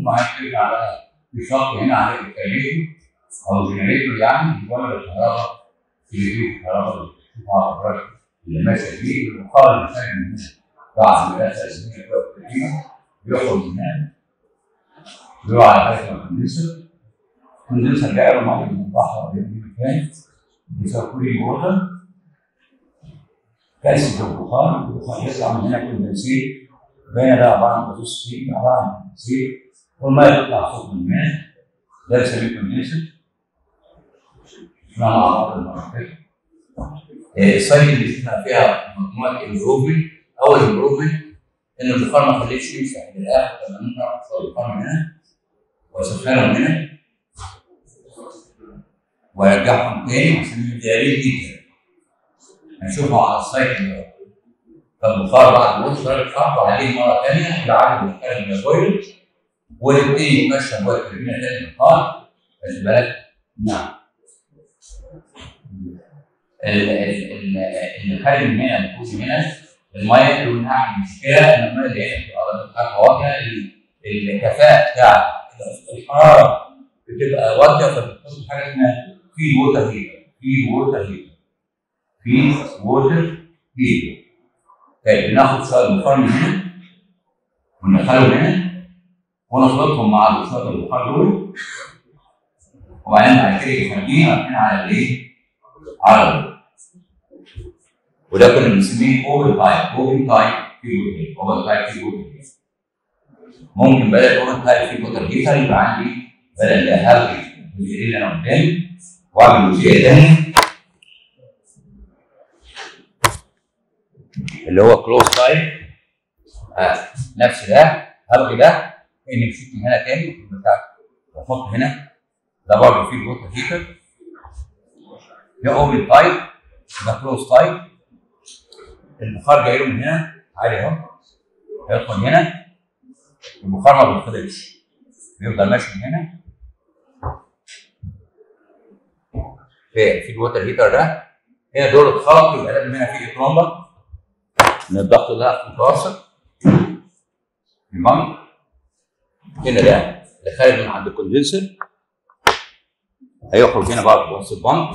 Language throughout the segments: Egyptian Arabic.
وبعدين ترجع بقى في شط هنا على الكاريتو او جنريتور يعني بيولد الكهرباء في الكهرباء اللي بتشوفها على الراجل اللي ماشي فيه والمقابل اللي خارج من هنا بعد ما يسال الدنيا تقريبا بيخرج من هنا بيروح على حاجه الكوندنسر الكوندنسر جاي له ميه من البحر ولا من مكان بيسوي كولينج ووتر كاسة البخار البخار يطلع من هنا كوندنسيت بين ده عباره عن بطوس سيك عباره عن كوندنسيت والميه تطلع فوق من الماء ده بنسميه كوندنسر مع بعض المراحل السايكل اللي شفنا فيها مجموعه امبروفمنت اول امبروفمنت ان البخار ما خليتش يمشي للاخر لما ممكن احط البخار من هنا واسخنهم هنا وارجعهم تاني عشان يبقى ريل جدا هنشوفها على السايكل ده فالبخار بعد ما وصل درجه حرارته عليه مره ثانيه يعالج البخار من البويل ويبتدي يتمشى جوه التربينه تاني البخار خلي بالك نعم اللي خارج من هنا المفروض هنا الميه اللي بنعمل مشكله ان الميه اللي هنا بتبقى بتبقى واطيه الكفاءه بتاع الحراره بتبقى واطيه فبتحط حاجه اسمها فيد ووتر هيتر فيد ووتر هيتر فيد ووتر هيتر طيب بناخد شويه بخار من هنا وندخلهم هنا ونخلطهم مع شويه البخار دول وبعدين بعد كده خارجين رايحين على الايه؟ على الوتر وده كنا بنسميه اوبن تايب اوبن تايب في ووتر اوبن تايب في ووتر ممكن بدل اوبن تايب في ووتر هيتر يبقى عندي بدل ده هلغي الجزئيه اللي انا قدامي واعمل جزئيه ثانيه اللي هو كلوز تايب آه. نفس ده هلغي ده كاني مشيت من هنا تاني بتاع واحط هنا ده برضه فيه الووتر هيتر ده اوبن تايب ده كلوز تايب البخار جاي له من هنا عالي اهو هيدخل هنا البخار ما بيتخلطش بيفضل ماشي من هنا في في الووتر هيتر ده هنا دول اتخلط يبقى لازم هنا في ترومبا من الضغط ده متوسط تمام هنا ده اللي خارج من عند الكوندنسر هيخرج هنا بقى في وسط البنك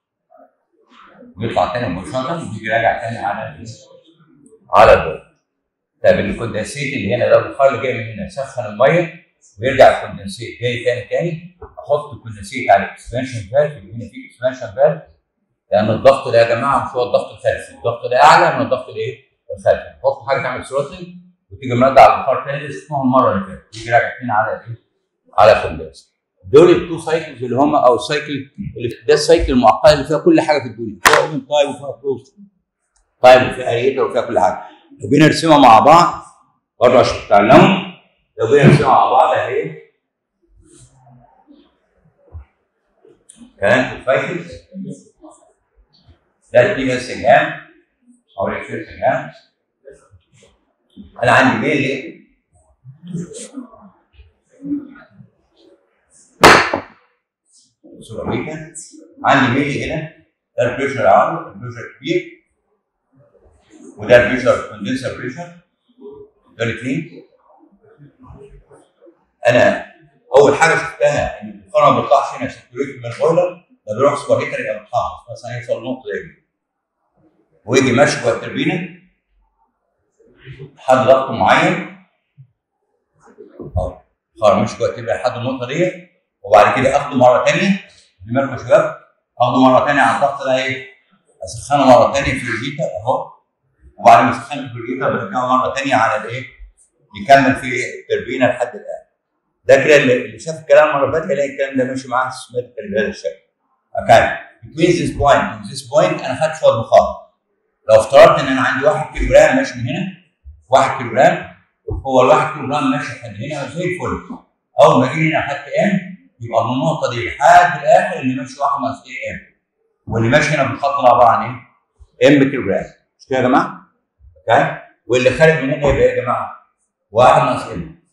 ويطلع تاني مباشرة ويجي راجع تاني على على البول. طيب الكوندنسيت اللي هنا ده البخار اللي جاي من هنا سخن الميه ويرجع الكوندنسيت جاي تاني تاني احط الكوندنسيت على الاكسبانشن فالف يبقى هنا في اكسبانشن فالف لان الضغط ده يا جماعه مش هو الضغط الخلفي، الضغط ده اعلى من الضغط الايه؟ الخلفي، تحط حاجه تعمل ثروتلنج وتيجي مرجع على البخار تاني اسمهم المره اللي فاتت، يجي راجع تاني على الايه؟ على الكوندنسيت. دول التو سايكلز اللي هم او السايكل اللي ده السايكل المعقده اللي فيها كل حاجه في الدنيا فيها اوبن تايب وفيها كلوز تايب وفيها ريتر وفيها كل حاجه لو جينا نرسمها مع بعض برضه عشان تتعلموا لو جينا نرسمها مع بعض اهي كانت السايكل ده دي سجام او ريكشن سجام انا عندي ميل ليه؟ سوراميكا عندي ميلي هنا ده البريشر عالي البريشر كبير وده البريشر كوندنسر بريشر ده الاثنين انا اول حاجه شفتها ان البخار ما بيطلعش هنا سيركيوليت من البويلر ده بيروح سوبر هيتر يبقى متحفظ مثلا يوصل للنقطه دي ويجي ماشي جوه التربينه لحد ضغط معين اهو البخار ماشي جوه التربينه لحد النقطه دي وبعد كده اخده مره ثانيه دماغكم يا شباب اخده مره ثانيه على الضغط ده ايه اسخنه مره ثانيه في الهيتر اهو وبعد ما اسخنه في الهيتر برجعه مره ثانيه على الايه يكمل في التربينه لحد الان ده كده اللي شاف الكلام المره اللي فاتت هيلاقي الكلام ده ماشي معاه سيستماتيكال بهذا الشكل اوكي between this point and this point انا خدت شويه بخار لو افترضت ان انا عندي 1 كيلو جرام ماشي من هنا 1 كيلو جرام هو ال 1 كيلو جرام ماشي لحد هنا زي الفل اول ما اجي هنا اخدت ام يبقى من النقطه دي لحد الاخر اللي ماشي 1 ناقص ايه ام واللي ماشي هنا بالخط ده عباره عن ايه؟ ام كيلو جرام مش كده يا جماعه؟ اوكي واللي خارج من هنا يبقى ايه يا جماعه؟ 1 ناقص ام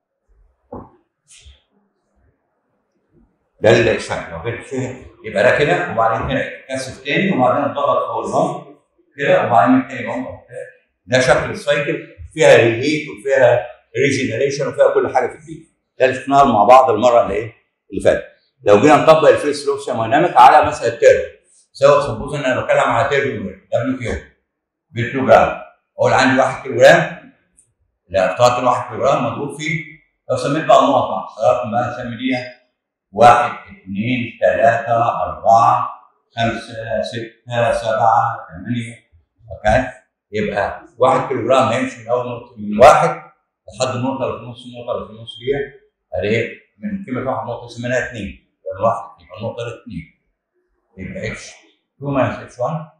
ده الشكل لو جيت فيه يبقى ده كده وبعدين كده كثف تاني وبعدين الضغط فوق البامب كده وبعدين التاني بامب ده شكل السايكل فيها ريهيت وفيها ريجنريشن وفيها كل حاجه في الدنيا ده اللي شفناها مع بعض المره اللي ايه اللي فاتت لو جينا نطبق الفيس فلو ثيرمودايناميك على مثلا الترم سواء سبوز ان انا بتكلم على ترم دبليو كيو بالكيلو جرام اقول عندي 1 كيلو جرام لا افترضت 1 كيلو جرام مضروب فيه لو سميت بقى النقط بقى حضرتك بقى سمي دي 1 2 3 4 5 6 7 8 اوكي يبقى 1 كيلو جرام هيمشي من اول نقطه من واحد لحد النقطه اللي في النص النقطه اللي في النص دي ادي من قيمه واحد نقطه سميناها 2 يبقى واحد يبقى النقطه دي 2 يبقى اتش 2 ماينس اتش 1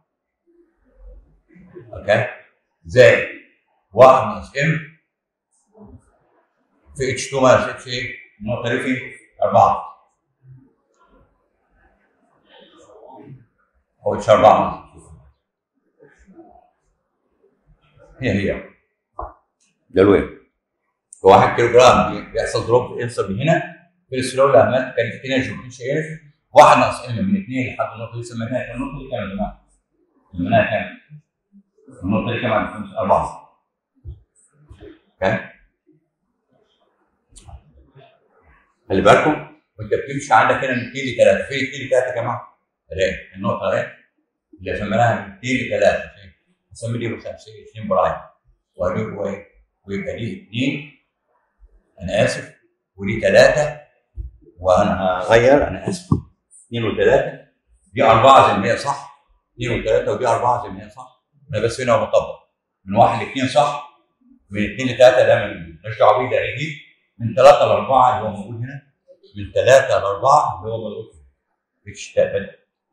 اوكي زائد 1 ناقص ام في اتش 2 ماينس اتش ايه النقطه دي في 4 هو اتش 4 هي هي ده الوين 1 كيلو جرام بيحصل دروب في الانسر من هنا في السلو اللي عملت كانت انرجي ومفيش انرجي 1 ناقص ام من 2 لحد النقطه دي سميناها كام النقطه دي كام يا جماعه؟ سميناها كام؟ النقطه دي كام عند 4 اوكي خلي بالكم وانت بتمشي عندك هنا من 2 ل 3 فين 2 ل 3 يا جماعه؟ اهي النقطه اهي اللي سميناها من 2 ل 3 نسمي دي مثلا 2 برايم ويبقى دي 2 انا اسف ودي 3 وانا هغير انا اسف 2 و3 دي 4 زي ما هي صح 2 و3 ودي 4 زي ما هي صح انا بس هنا بطبق من 1 ل 2 صح من 2 ل 3 ده من مش دعوه بيه ده دي من 3 ل 4 اللي هو موجود هنا من 3 ل 4 اللي هو موجود هنا مش تقبل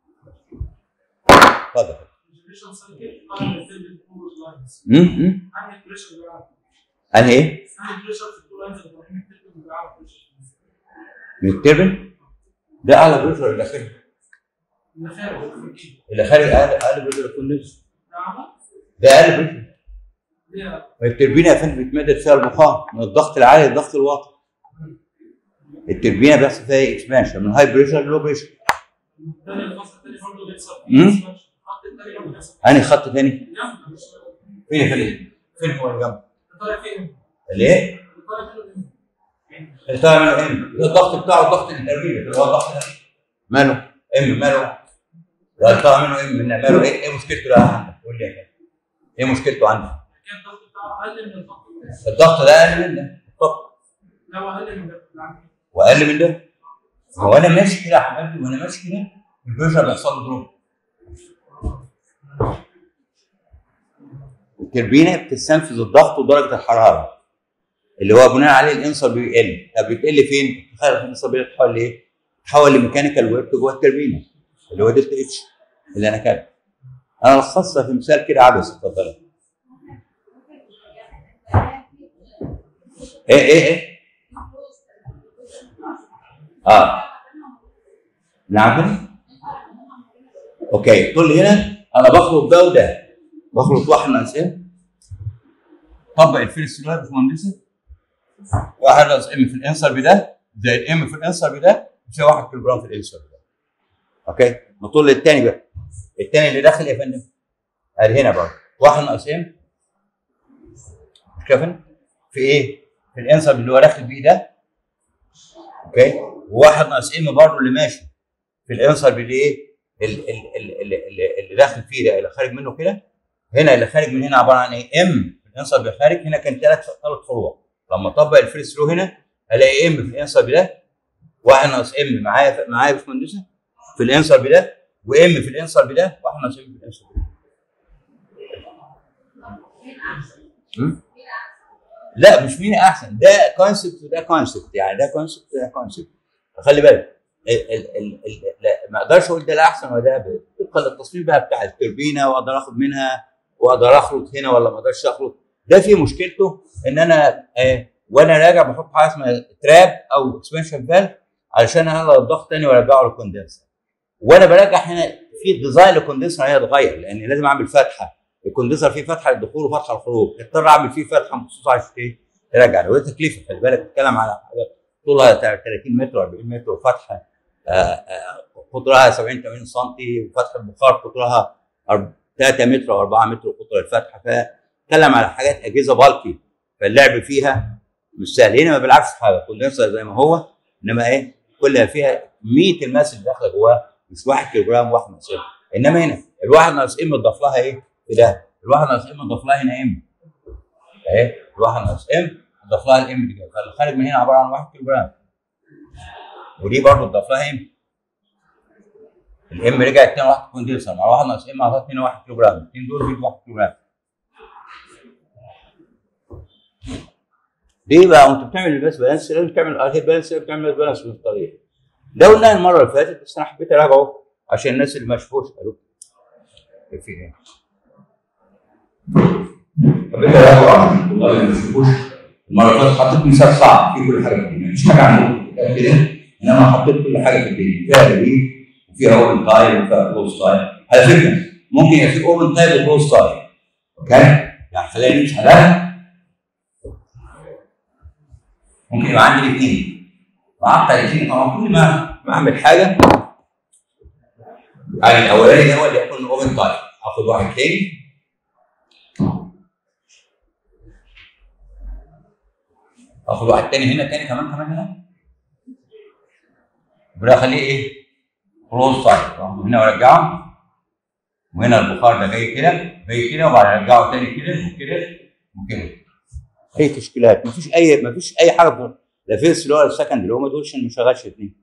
اتفضل امم انهي ايه؟ من التربن ده اعلى بريشر اللي خارج اللي خارج اقل اقل بريشر الكوندنس ده اقل بريشر التربينه يا فندم بيتمدد فيها البخار من الضغط العالي للضغط الواطي التربينه بيحصل فيها اكسبانشن من هاي بريشر لو بريشر انهي خط تاني؟ فين فين فين هو الجنب؟ ليه؟ اللي طالع منه ام ده الضغط بتاعه الضغط الانترميديت اللي هو الضغط ده ماله؟ ام ماله؟ ده اللي طالع منه ام ماله ايه؟ ايه مشكلته ده عندك؟ قول لي يا كده ايه مشكلته عندك؟ الضغط ده اقل من ده الضغط واقل من ده هو انا ماشي كده يا حبيبي وانا ماشي كده البريشر بيحصل له دروب التربينه بتستنفذ الضغط ودرجه الحراره اللي هو بناء عليه الانسر بيقل طب بيقل فين؟ تخيل الانسر بيتحول لايه؟ تحول لميكانيكال ورك جوه التربينه اللي هو دلتا اتش اللي انا كاتبه انا لخصتها في مثال كده عبثي اتفضل ايه ايه ايه؟ اه نعم اوكي تقول لي هنا انا بخلط ده وده بخلط واحد ناقص ام طبق الفيرست لو يا باشمهندسه واحد ناقص ام في الانسر بده زائد ام في الانسر بده يساوي 1 كيلو جرام في الانسر بده اوكي نطول للتاني بقى التاني اللي داخل يا فندم ادي هنا برضه واحد ناقص ام مش كده يا فندم في ايه؟ في الانسر اللي هو داخل بيه ده اوكي وواحد ناقص ام برضه اللي ماشي في الانسر بالايه؟ اللي داخل فيه ده اللي خارج منه كده هنا اللي خارج من هنا عباره عن ايه؟ ام في الانسر اللي خارج هنا كان ثلاث ثلاث فروع لما اطبق الفريس رو هنا الاقي ام في الانسر ده واحد ناقص ام معايا معايا يا باشمهندسه في الانسر ده وام في الانسر ده واحد ناقص ام في الانسر ده لا مش مين احسن ده كونسبت وده كونسبت يعني ده كونسبت وده كونسبت فخلي بالك ال ال ال ال لا ما اقدرش اقول ده الاحسن ولا ده طبقا للتصميم بقى بتاع التوربينه واقدر اخد منها واقدر اخلط هنا ولا ما اقدرش اخلط ده فيه مشكلته ان انا آه وانا راجع بحط حاجه اسمها تراب او اكسبنشن فالف علشان اقلل الضغط تاني وارجعه للكوندنسر وانا برجع هنا في ديزاين للكوندنسر هيتغير لان لازم اعمل فتحه الكوندنسر فيه فتحه للدخول وفتحه للخروج اضطر اعمل فيه فتحه مخصوصه عشان ايه ترجع وده تكلفه خلي بالك بتتكلم على حاجه طولها 30 متر و40 متر وفتحه قطرها 70 80 سم وفتحه البخار قطرها 3 متر او 4 متر قطر الفتحه فاتكلم على حاجات اجهزه بالكي فاللعب فيها مش سهل هنا ما بيلعبش في حاجه كوندنسر زي ما هو انما ايه كلها فيها 100 الماس اللي داخله جواها مش 1 كيلو جرام واحد ناقص ام انما هنا الواحد ناقص ام اتضاف لها ايه؟ في ده الواحد ناقص ام اتضاف لها هنا ام اهي الواحد ناقص ام اتضاف لها الام دي كده فالخارج من هنا عباره عن 1 كيلو جرام ودي برضه اتضاف لها ام الام رجعت تاني 1 كوندنسر مع 1 ناقص ام اعطت هنا 1 كيلو جرام الاثنين دول بيدوا 1 كيلو جرام ليه بقى وانت بتعمل الباس بالانس لازم تعمل الهيد بالانس لازم تعمل الباس بالانس بالطريقه ده قلناه المره اللي فاتت بس انا حبيت اراجعه عشان الناس اللي ما شافوش قالوا في ايه حبيت اراجعه والله اللي ما شافوش المره اللي فاتت حطيت مثال صعب في كل حاجه في الدنيا مفيش حاجه عنه كده انما حطيت كل حاجه في الدنيا فيها ريليف وفيها اوبن تايب وفيها كلوز تايب على فكره ممكن يبقى في اوبن تايب وكلوز تايب اوكي يعني خلينا نمشي عليها ممكن يبقى عندي الاثنين معقد الاثنين طبعا كل ما ما اعمل حاجه يعني الاولاني ده هو اللي يكون اوبن تايب اخد واحد تاني اخد واحد تاني هنا تاني كمان كمان هنا يبقى اخليه ايه؟ كلوز تايب هنا وارجعه وهنا البخار ده جاي كده جاي كده وبعدين ارجعه تاني كده وكده وكده اي تشكيلات مفيش اي مفيش اي حاجه في لا فيرست اللي هو السكند اللي هو ما دولش ما شغالش اثنين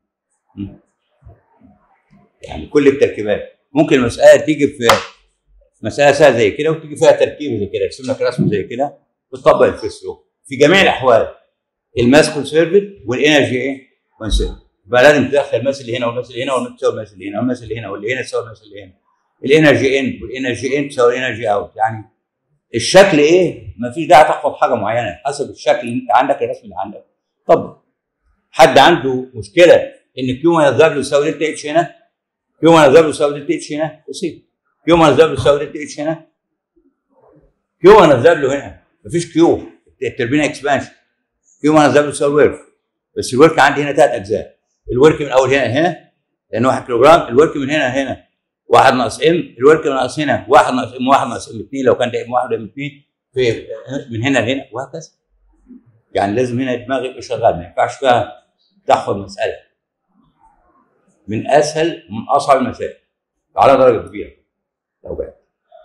يعني كل التركيبات ممكن المساله تيجي في مساله سهله زي كده وتيجي فيها تركيب زي كده يرسم لك رسم زي كده وتطبق الفيرست لو في جميع الاحوال الماس كونسيرفد والانرجي ايه؟ كونسيرفد يبقى لازم تدخل الماس اللي هنا والماس اللي هنا والماس تساوي الماس اللي هنا والماس اللي هنا واللي هنا تساوي الماس اللي هنا الانرجي ان والانرجي ان تساوي الانرجي اوت يعني الشكل ايه؟ ما فيش داعي تحفظ حاجه معينه حسب الشكل اللي انت عندك الرسم اللي عندك. طب حد عنده مشكله ان كيو ماينس دبليو يساوي دلتا اتش هنا كيو ماينس دبليو يساوي دلتا اتش هنا يصيب كيو ماينس دبليو يساوي دلتا اتش هنا كيو ماينس دبليو هنا مفيش كيو التربينه اكسبانشن كيو ماينس دبليو يساوي ورك بس الورك عندي هنا ثلاث اجزاء الورك من اول هنا هنا لان 1 كيلو جرام الورك من هنا هنا واحد ناقص ام الورك ناقص هنا واحد ناقص ام واحد ناقص ام 2 لو كان ده ام واحد ام 2 في من هنا لهنا وهكذا يعني لازم هنا دماغي يبقى شغال ما ينفعش فيها تحفظ مساله من اسهل من اصعب المسائل على درجه كبيره لو بقى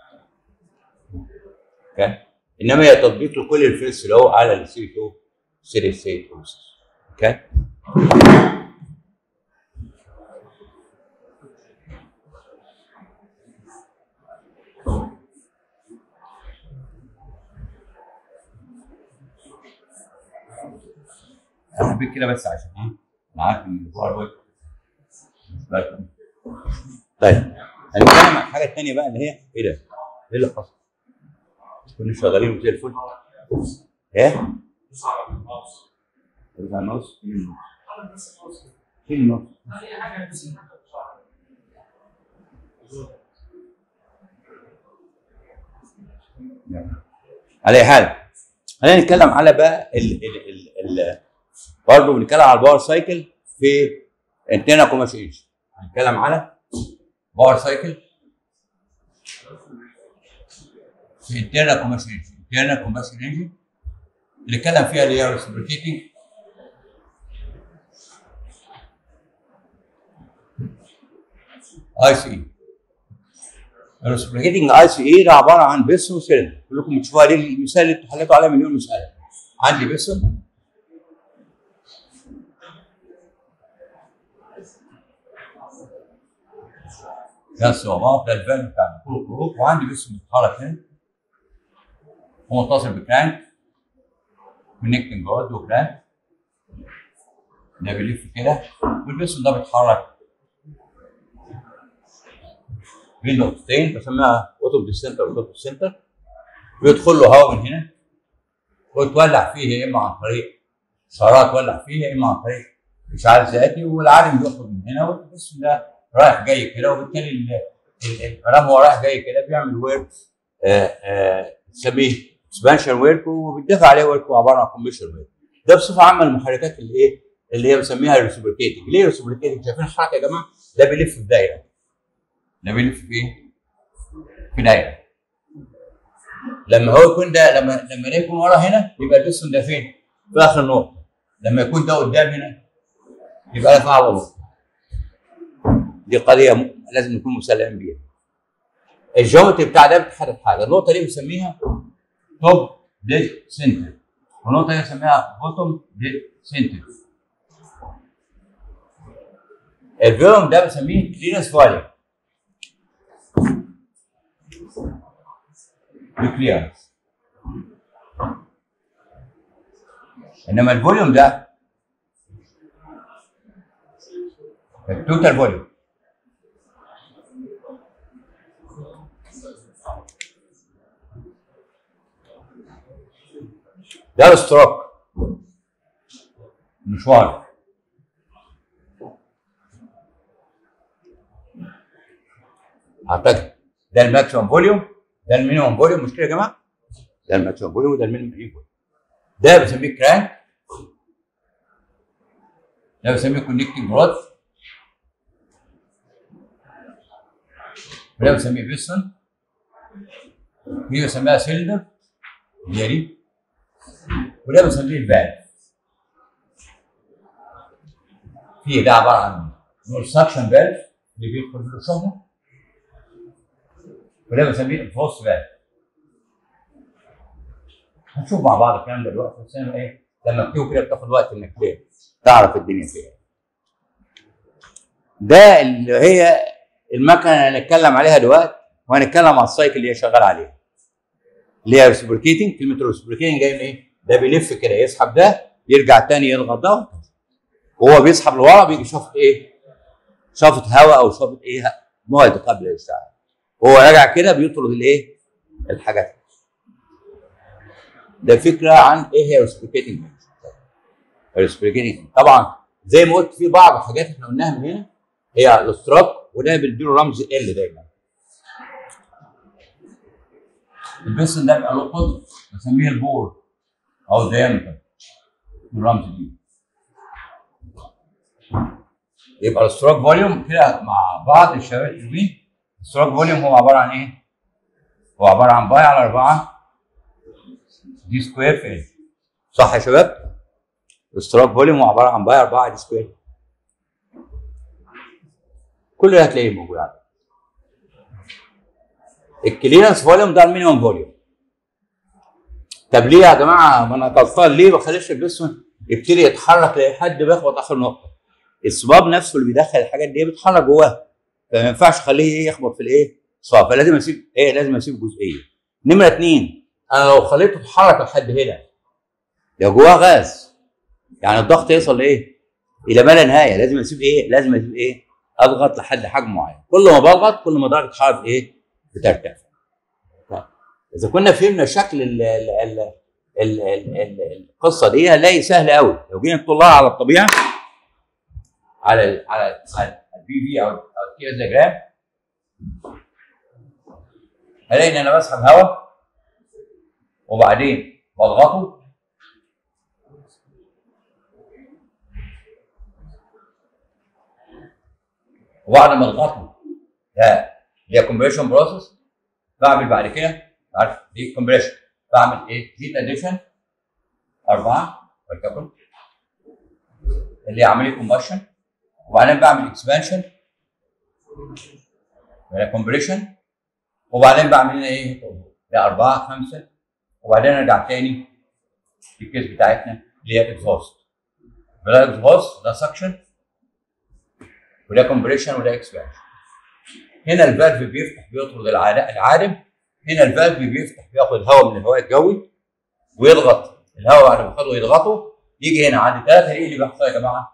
اوكي انما هي تطبيق لكل الفيرست اللي هو على السي 2 سيري ستيت بروسيس اوكي انا حبيت كده بس عشان ايه معاك من الباور طيب هنتكلم عن الحاجه الثانيه بقى اللي هي ايه ده؟ ايه اللي حصل؟ كنا شغالين زي الفل ايه؟ ربع نص فين النص؟ فين النص؟ على اي حال خلينا نتكلم على بقى ال ال ال ال برضه بنتكلم على الباور سايكل في انتنا كوميرشال انجن هنتكلم على باور سايكل في انتنا كوميرشال انجن انتنا كوميرشال انجن اللي اتكلم فيها اللي هي ريسبريكيتنج اي سي الريسبريكيتنج اي سي اي ده عباره عن بيسون وسيلندر كلكم بتشوفوا عليه المثال اللي انتوا حليتوا عليه مليون مثال عندي بيسون ده الصوابات ده الفالف بتاع كل الخروج وعندي بيسون بيتحرك هنا هو متصل بكرانك كونكتنج جارد وكرانك ده بيلف كده والبيسون ده بيتحرك بين نقطتين بسميها قطب السنتر وقطب السنتر بيدخل له هواء من هنا وتولع فيه يا اما عن طريق سعرات تولع فيه يا اما عن طريق اشعال ذاتي والعالم بيخرج من هنا والجسم ده رايح جاي كده وبالتالي الكلام هو رايح جاي كده بيعمل ورك تسميه اكسبانشن ورك وبيدفع عليه ورك عباره عن كومبيشن ورك ده بصفه عامه المحركات اللي ايه اللي هي بنسميها ريسبريكيتنج ليه ريسبريكيتنج شايفين الحركه يا جماعه ده بيلف في دايره ده بيلف في ايه؟ في دايره لما هو يكون ده لما لما ده يكون ورا هنا يبقى البستون ده فين؟ في اخر النقطه لما يكون ده قدام هنا يبقى انا في اعلى نقطه دي قضيه م- لازم نكون مسلمين بيها الجومتري بتاع ده بتحدد حاجه النقطه دي بنسميها توب ديد سنتر والنقطه دي بنسميها بوتوم ديد سنتر الفيوم ده بنسميه كلينس فاليوم بكليرنس انما الفوليوم ده التوتال فوليوم ده الستروك مشوار اعتقد ده الماكسيمم فوليوم ده المينيمم فوليوم مش كده يا جماعه؟ ده الماكسيمم فوليوم وده المينيمم فوليوم ده بنسميه كرانك ده بنسميه كونكتنج رود وده بنسميه بيستون دي بنسميها سيلندر هي دي وده بنسميه الفالف في ده عباره عن سكشن فالف اللي بيدخل في الشهر وده بنسميه الفوس فالف هنشوف مع بعض الكلام ده دلوقتي بس انا ايه لما بتيجي كده بتاخد وقت انك ايه تعرف الدنيا فيها ده اللي هي المكنه اللي هنتكلم عليها دلوقتي وهنتكلم على السايكل اللي هي شغال عليها اللي هي ريسبريكيتنج كلمه ريسبريكيتنج جايه من ايه؟ ده بيلف كده يسحب ده يرجع تاني يضغط ده وهو بيسحب لورا بيجي شفط ايه؟ شفط هواء او شفط ايه؟ مواد قبل الاشتعال هو راجع كده بيطرد الايه؟ الحاجات ده فكره عن ايه هي ريسبريكيتنج ريسبريكيتنج طبعا زي ما قلت في بعض الحاجات احنا قلناها من هنا هي الاستراك وده بيديله رمز ال دايما البسن ده بيبقى له قطر بسميه البور او الديامتر الرمز دي يبقى الاستراك فوليوم كده مع بعض الشباب الحلوين الاستراك فوليوم هو عباره عن ايه؟ هو عباره عن باي على 4 دي سكوير في ال صح يا شباب؟ الاستراك فوليوم هو عباره عن باي 4 دي سكوير كل ده هتلاقيه موجود عندك الكليرنس فوليوم ده المينيمم فوليوم طب ليه يا جماعه ما انا غلطان ليه ما بخليش البسون يبتدي يتحرك لاي حد بيخبط اخر نقطه الصباب نفسه اللي بيدخل الحاجات دي بيتحرك جواه فما ينفعش اخليه ايه يخبط في الايه صباب فلازم اسيب ايه لازم اسيب جزئيه نمره اثنين انا لو خليته يتحرك لحد هنا يا جواه غاز يعني الضغط يوصل لايه الى ما لا نهايه لازم اسيب ايه لازم اسيب ايه اضغط لحد حجم معين كل ما بضغط كل ما درجه الحراره ايه بترتفع طيب. اذا كنا فهمنا شكل ال ال ال ال ال ال القصه دي هنلاقي سهل قوي لو جينا نطلعها على الطبيعه على ال على على البي في او او الكي دياجرام هلاقي ان انا بسحب هواء وبعدين بضغطه وبعد ما اضغطه ده هي كومبريشن بروسيس بعمل بعد كده عارف دي كومبريشن بعمل ايه؟ هيت اديشن اربعه ولتكن اللي هي عمليه كومبشن وبعدين بعمل اكسبانشن ولا كومبريشن وبعدين بعمل هنا ايه؟ ده اربعه خمسه وبعدين ارجع تاني في الكيس بتاعتنا اللي هي اكزوست ده اكزوست ده سكشن وده كومبريشن وده اكسبانشن هنا الفالف بيفتح بيطرد العاد- العادم هنا الفالف بيفتح بياخد هواء من الهواء الجوي ويضغط الهواء بعد ما خده يضغطه يجي هنا عند ثلاثه ايه اللي بيحصل يا جماعه؟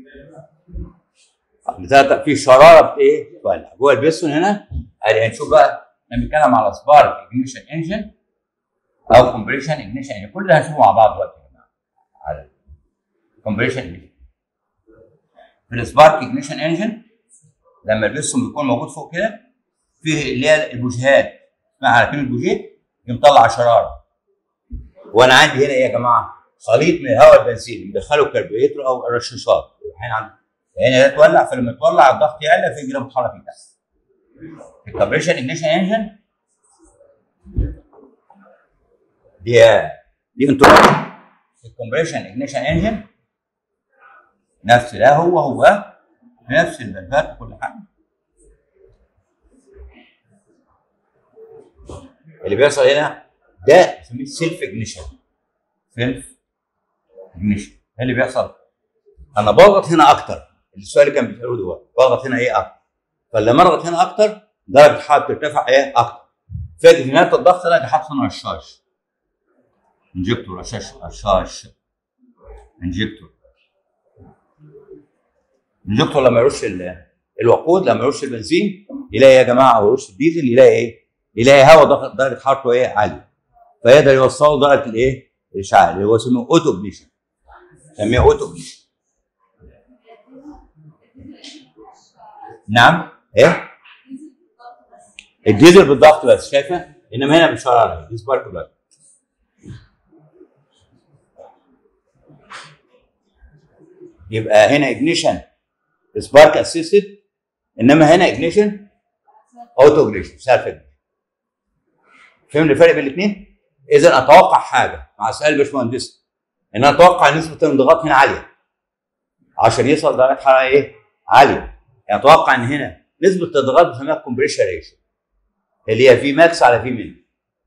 عند ثلاثه في شراره بت- ايه؟ تولع جوه البيستون هنا ادي هنشوف بقى احنا بنتكلم على سبارك اجنيشن انجن او كومبريشن اجنيشن انجن كل ده هنشوفه مع بعض دلوقتي يا جماعه على كومبريشن انجن في السبارك اجنيشن انجن لما البيستون بيكون موجود فوق كده فيه اللي هي البوجيهات اسمها على كلمه بوجيه مطلع شراره وانا عندي هنا ايه يا جماعه خليط من الهواء البنزين مدخله كربوريتور او رشاشات هنا عندي هنا ده تولع فلما تولع الضغط يعلى فيجي ده بتحرك من تحت الكربريشن اجنيشن انجن دي دي انترودكشن الكومبريشن اجنيشن انجن نفس ده هو هو نفس الفالفات وكل حاجه اللي بيحصل هنا ده بنسميه سيلف اجنيشن سيلف اجنيشن ايه اللي بيحصل؟ انا بضغط هنا اكتر السؤال اللي كان بيساله دلوقتي بضغط هنا ايه اكتر فلما اضغط هنا اكتر درجه الحراره بترتفع ايه اكتر فاجئ في نهايه الضغط الاقي حاطط هنا رشاش انجكتور رشاش رشاش انجكتور الانجكتور لما يرش ال- الوقود لما يرش البنزين يلاقي يا جماعه او يرش الديزل يلاقي ايه؟ يلاقي هواء ضغط درجه حرارته ايه عاليه فيقدر يوصله درجه الايه؟ الاشعاع اللي هو اسمه اوتو بليشن نسميه اوتو بليشن نعم ايه؟ الديزل بالضغط بس شايفه؟ انما هنا بيشار على دي سبارك بلاج يبقى هنا اجنيشن سبارك اسيستد انما هنا اجنيشن اوتو اجنيشن سيلف اجنيشن فهمت الفرق بين الاثنين؟ اذا اتوقع حاجه مع سؤال باشمهندس ان انا اتوقع نسبه الانضغاط هنا عاليه عشان يوصل درجه حراره ايه؟ عاليه يعني اتوقع ان هنا نسبه الانضغاط بنسميها كومبريشن ريشيو اللي هي في ماكس على في من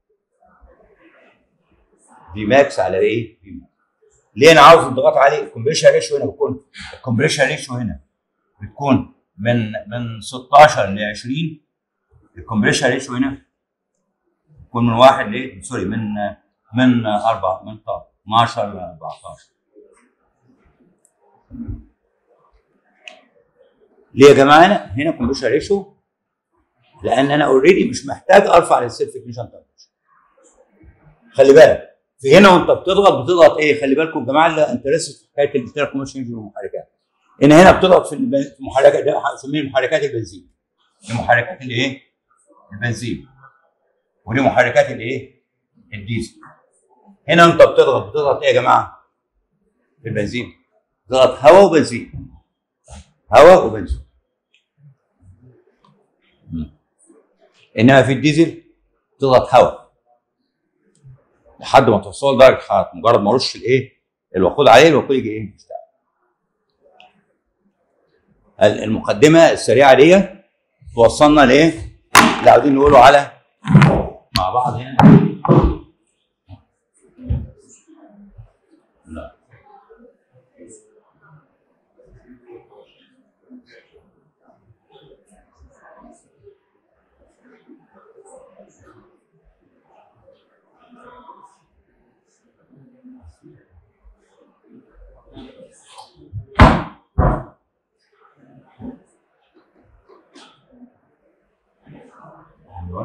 في ماكس على ايه؟ في من ليه انا عاوز انضغاط عالي؟ الكومبريشن ريشيو هنا بتكون الكومبريشن ريشيو هنا بتكون من من 16 ل 20 الكومبريشن ريشيو هنا بتكون من واحد ل سوري من من 4 من 12 ل 14 ليه يا جماعه هنا هنا كومبريشن ريشيو لان انا اوريدي مش محتاج ارفع للسيلف اجنيشن تمبريتشر خلي بالك في هنا وانت بتضغط بتضغط ايه خلي بالكم يا جماعه اللي انترست في حكايه الانترنال كوميشن انجن والمحركات ان هنا بتضغط في الب- في محركات ده بنسميه محركات البنزين دي محركات الايه البنزين ودي محركات الايه الديزل هنا انت بتضغط بتضغط ايه يا جماعه في البنزين بتضغط هواء وبنزين هواء وبنزين مم. انما في الديزل تضغط هواء لحد ما توصل درجه حراره مجرد ما ارش الايه الوقود عليه الوقود يجي ايه يشتغل ال- المقدمه السريعه دي توصلنا لايه اللي عاوزين نقوله على مع بعض هنا لا ايوه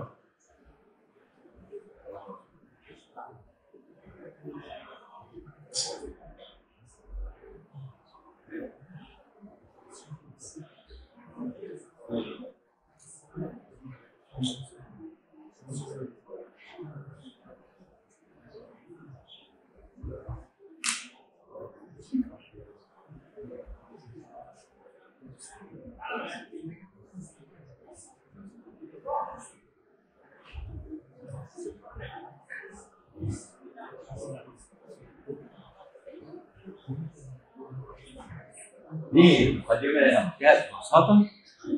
دي المقدمه للامكان ببساطه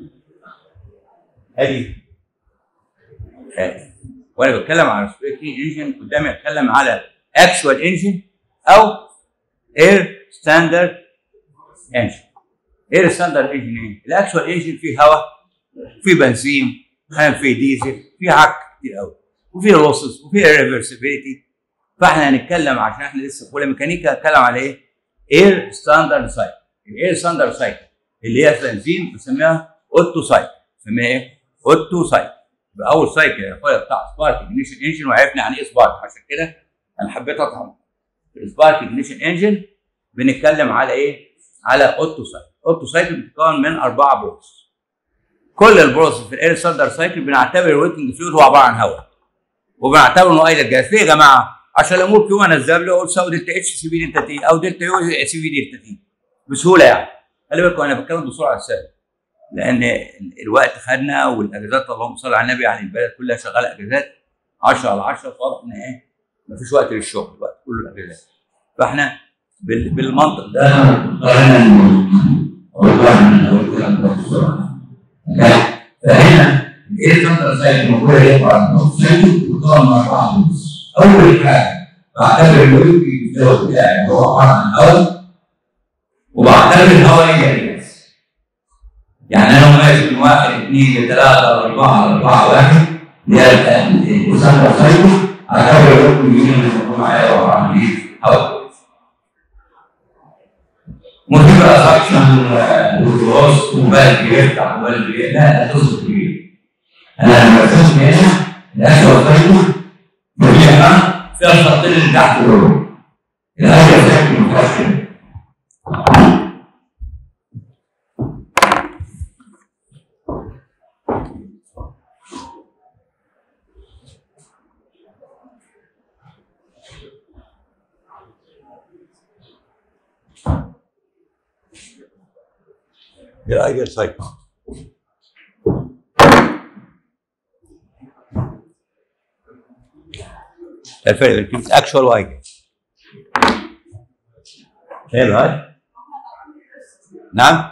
ادي آه. وانا بتكلم على سبريكتين انجن قدامي اتكلم على اكشوال انجن او اير ستاندرد انجن اير ستاندرد انجن ايه؟ الاكشوال انجن فيه هواء فيه بنزين فيه ديزل فيه عك كتير قوي وفيه لوسز وفيه ريفرسبيليتي فاحنا هنتكلم عشان احنا لسه في اولى ميكانيكا هنتكلم على ايه؟ اير ستاندرد سايكل الاير ستاندرد سايكل اللي هي بنزين بنسميها اوتو سايكل بنسميها ايه؟ اوتو سايكل يبقى اول سايكل يا اخويا بتاع سبارك اجنيشن انجن وعرفنا يعني ايه سبارك عشان كده انا حبيت اطعم السبارك اجنيشن انجن بنتكلم على ايه؟ على اوتو سايكل اوتو سايكل بتتكون من اربعه بروس كل البروسس في الاير ستاندرد سايكل بنعتبر الوركينج فلويد هو عباره عن هواء وبنعتبر انه ايلت جاز ليه يا جماعه؟ عشان الامور كيو انزل له اقول ساو دلتا اتش سي في دلتا تي او دلتا يو سي في دلتا تي بسهوله يعني خلي بالكم انا بتكلم بسرعه ازاي لان الوقت خدنا والاجازات اللهم صل على النبي يعني البلد كلها شغاله اجازات 10 على 10 فواضح ان ايه مفيش وقت للشغل الوقت كله اجازات فاحنا بال- بالمنطق ده ده قارنا وقارنا والكلام ده بسرعه فهنا ايه الفتره زي الموضوع يطلع النصين وطبعا مع بعض النص اول حاجه بعتبر الويب الجو بتاعي هو عباره عن هواء وبعتبر الهواء هي الجاز يعني انا ماشي من واحد اثنين لثلاثه اربعه اربعه واحد اللي هي المسمى سايكل اعتبر الويب يجي من الموضوع عباره عن ايه؟ هواء مهم افكشن والراس وبال بيفتح وبال بيفتح لا ده قصه كبيره انا لما رسمت هنا الاشهر طيبه فيها فيها الخطين اللي تحت دول الاشهر شكل متأكد the ideal cycle. الفرق بين كلمة اكشوال وايجل حلو هاي نعم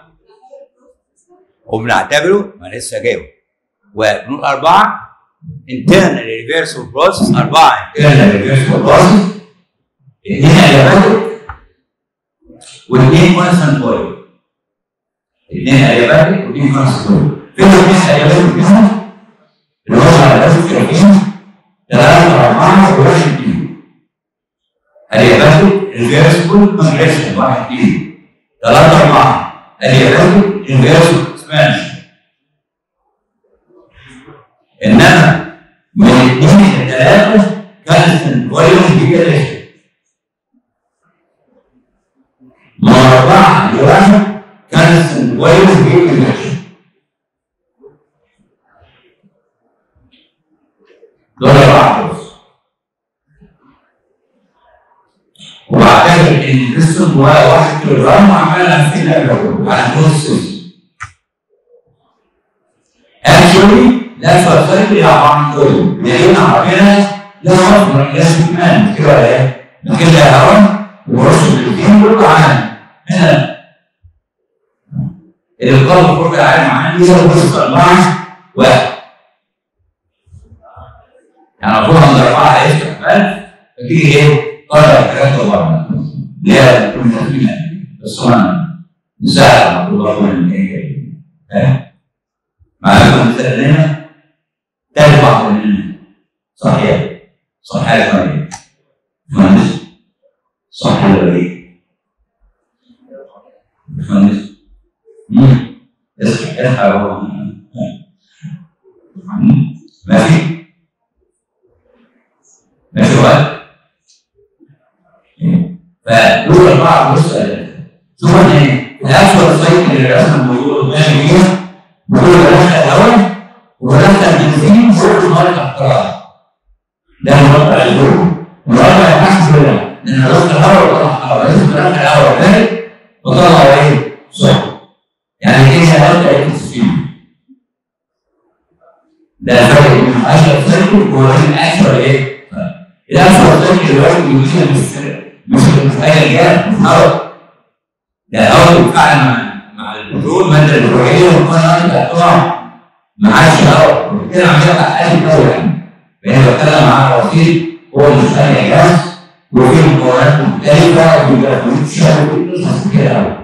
وبنعتبره ما أنا لسه جايبه وبنقول أربعة internal reversible process أربعة كان الريفيرس بروسس اثنين الياباتيك واثنين كونستنت بويل اثنين الياباتيك واثنين كونستنت بويل فين الاثنين الياباتيك منهم اللي هو على اساس كريمين ثلاثة أربعة وواحد اثنين الياباتيك ريفيرسبل كونجريشن واحد اثنين ثلاثة أربعة الياباتيك ريفيرسبل اكسبانشن انما من اثنين لثلاثه كانت الفوليوم دي كده من اربعه لواحد كانت الفوليوم دي كده دول اربعه بس وبعتبر ان الجسم جواه واحد كيلو جرام وعمال 2000 اجر على نص اكشولي لا فرق لي عن كل لان عربنا لا مصدر لازم كمان كده ولا ايه؟ لكن لا هرم ورش الاثنين دول عام هنا القلب فوق العالم عندي لو بص أربعة واحد يعني المفروض عند أربعة هيفتح بال فتيجي إيه؟ قرر ثلاثة وأربعة اللي هي المسلمين بس هو مساعد المفروض برضه من إيه؟ فاهم؟ معاكم مثال لنا تالت واحدة مننا صحيح صحيح ولا ايه؟ مهندس صحيح ولا ايه؟ مهندس امم اصحى اصحى هو ماشي ماشي وقت فدول أربعة بص ثم ايه؟ الأسود السيد اللي رسم الموضوع قدامي دي بيقول بدخل الهواء وبدخل بنزين فوق الميه تحت الارض ده الوضع الجو الوضع يحسب لنا لان بدخل الهواء وطلع الهواء لازم بدخل الهواء بارد وطلع ايه؟ سخن يعني ايه الوضع يكتسفين ده الفرق بين الاشهر سيكل وبين الاشهر ايه؟ الاشهر سيكل دلوقتي بيجينا مش مش اي رجال هواء ده الهواء بيتفاعل مع مع البترول ماده البتروليه والقناه طبعا ما عادش هواء وبالتالي عم يقع اقل قوي يعني فانا بتكلم عن وسيل هو مش اي جهاز وفيه مكونات مختلفه وبيبقى فلوس شهر وكل قصص كده قوي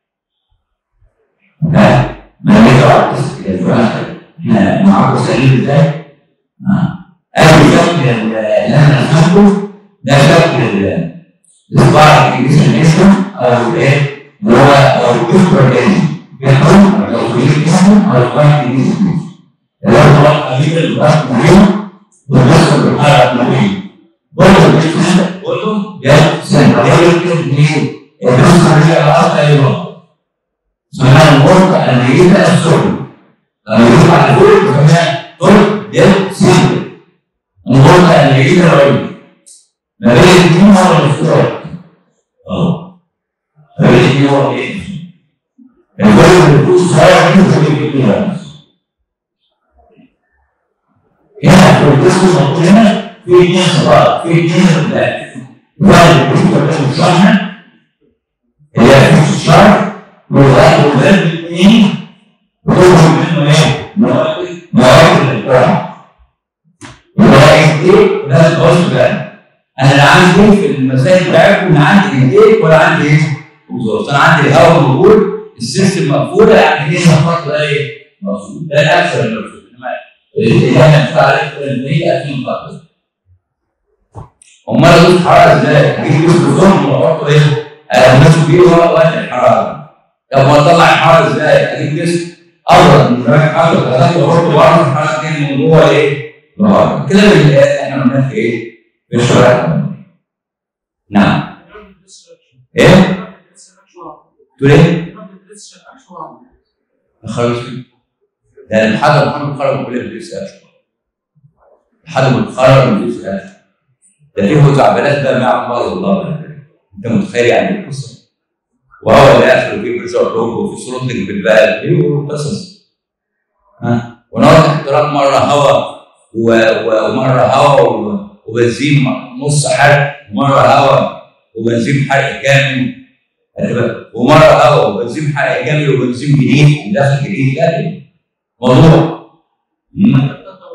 ما ليش دعوه بقصص كده في الاخر احنا معاكم سليم ازاي؟ اول شكل اللي انا رسمته ده شكل الصباع الانجليزي او ايه؟ اللي هو او الكفر الجنسي بيحكم او تغيير جسمه او الصباع الانجليزي اللي هو طبعا قليل الضغط مهم والجسم بالحركه مهم برضه الجسم برضه جسم قليل كده الجسم عليه علاقه ايضا اسمها الغرفه الميته السفلى لما يروح على فوق يسميها طرق ديل سيلفر الغرفه الميته الرجل ما بين الاثنين هو الاختراق اه ما بين الاثنين هو ايه؟ الجو اللي بيكون صغير منه في الاثنين هنا في الجسم المطلوب هنا في اثنين صغار في اثنين رجال وفعلا الكمبيوتر ده مشحن اللي هي فلوس الشهر ويغير وغير الاثنين وتخرج منه ايه؟ مواد الالكترون يبقى ايه؟ لازم تبص بقى انا لا عندي في المسائل بتاعتكم لا عندي انتيك ولا عندي ايه؟ وزارة انا عندي الهواء موجود السيستم مقفوله يعني ايه الخط ده ايه؟ مقفول ده الاكثر المقفول انما اللي احنا بنشتغل عليه في الانتيك 2000 خط امال ادوس الحراره ازاي؟ اجيب جزء الظلم واحطه ايه؟ الناس بيه وقت الحراره طب ما اطلع الحراره ازاي؟ اجيب جسم ابرد من درجه حراره اخده واحطه بره الحراره تاني من جوه ايه؟ لبره كده بال- احنا قلنا في ايه؟ في الشرائح نعم ايه؟ تقول ايه؟ خلاص ده الحاجه محمد خرج كلها بيدرس اكشن الحاجه متخرج بيدرس اكشن ده فيه مكعبلات بقى مع الله والله انت متخيل يعني القصه وهو اللي اخره فيه بريشر روب وفي سلوتنج بالبال فيه قصص ها ونقعد احتراق مره هواء و- و- ومره هواء و- وبنزين نص حرق ومره هواء وبنزين حرق كامل خلي بالك. ومره هواء وبنزين حرق كامل وبنزين جديد وداخل جديد لا موضوع مم.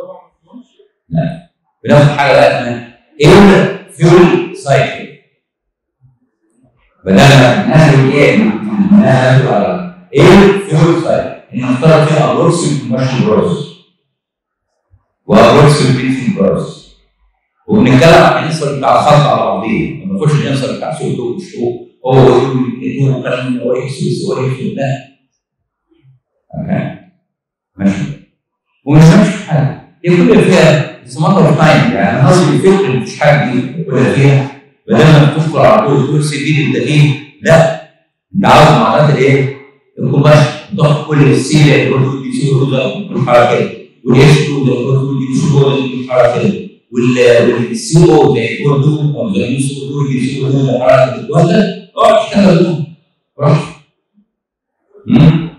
لا بناخد حاجه بقى اسمها اير فيول سايكل بدل ما ناخد ايه ناخد على اير فيول سايكل ان نختار فيها ابروكسيم كومبشن بروسس وابروكسيم بيتنج بروسس وبنتكلم عن العنصر بتاع الخلط على بعضيه ما بنخش العنصر بتاع سوق تو مش تو هو يقول وكلام من هو يكسب هو يكسب لا اوكي ماشي ومش ماشي حاجه دي كل فيها سمارت اوف تايم يعني قصدي الفكر مش حاجه دي كل فيها بدل ما تدخل على طول تقول سي دي انت ايه لا انت عاوز معنات الايه؟ الكومباشن ضغط كل السيله اللي هو دي سي والحركه كده والاس 2 ده اللي هو دي سي والحركه كده والسي او زي الكوردون او زي النص كوردون دي سي والحركه كده ولا اقعد اشتغل دول براحتك امم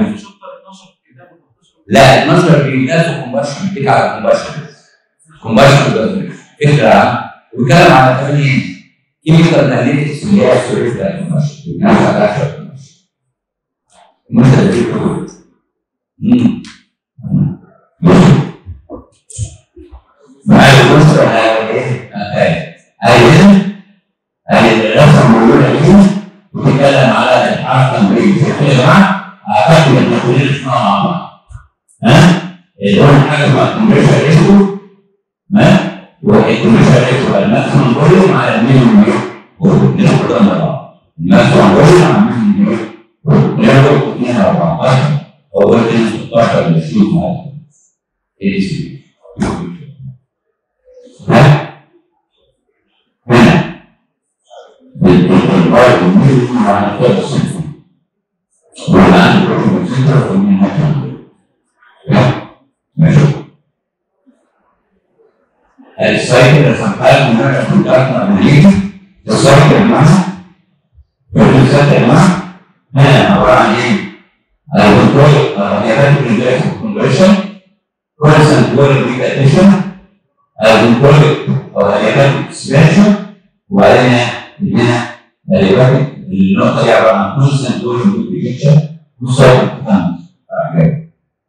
لا المصدر بيتقال في كومباشن بيتك على كومباشن كومباشن ده فكره عامه وبيتكلم على كمان ايه؟ كيميكال اناليتكس اللي هي السوري بتاع الكومباشن بيتكلم على اكشن كومباشن المثل دي كله امم معايا المصدر على ايه؟ عايزين عايزين الرسم موجوده هنا بتتكلم على الحركه الامريكيه يا جماعه اعتقد ان كلنا نسمعها مع بعض ها؟ اللي هو حاجه مع الكمبيوتر ريسكو ما والكمبيوتر ريسكو الماكسيمم فوليوم على المينيمم فوليوم ناخد كده مع بعض الماكسيمم فوليوم على المينيمم فوليوم ناخد 2 14 هو 16 اللي فيه معاك ايه دي؟ ها؟ هنا البايو مينيمم على كده ولا عندي بروتين سنتر ومين هكذا ماشي السايكل رسمتها لكم هنا في الدارك عمليه السايكل يا جماعه الريسات يا جماعه هنا عباره عن ايه؟ الكنترول هيبقى كونفرشن كونسنت وول ريبيتيشن الكنترول او هيبقى اكسبانشن وبعدين هنا هيبقى النقطه دي عباره عن كونسنت وول ريبيتيشن وسايكل اوكي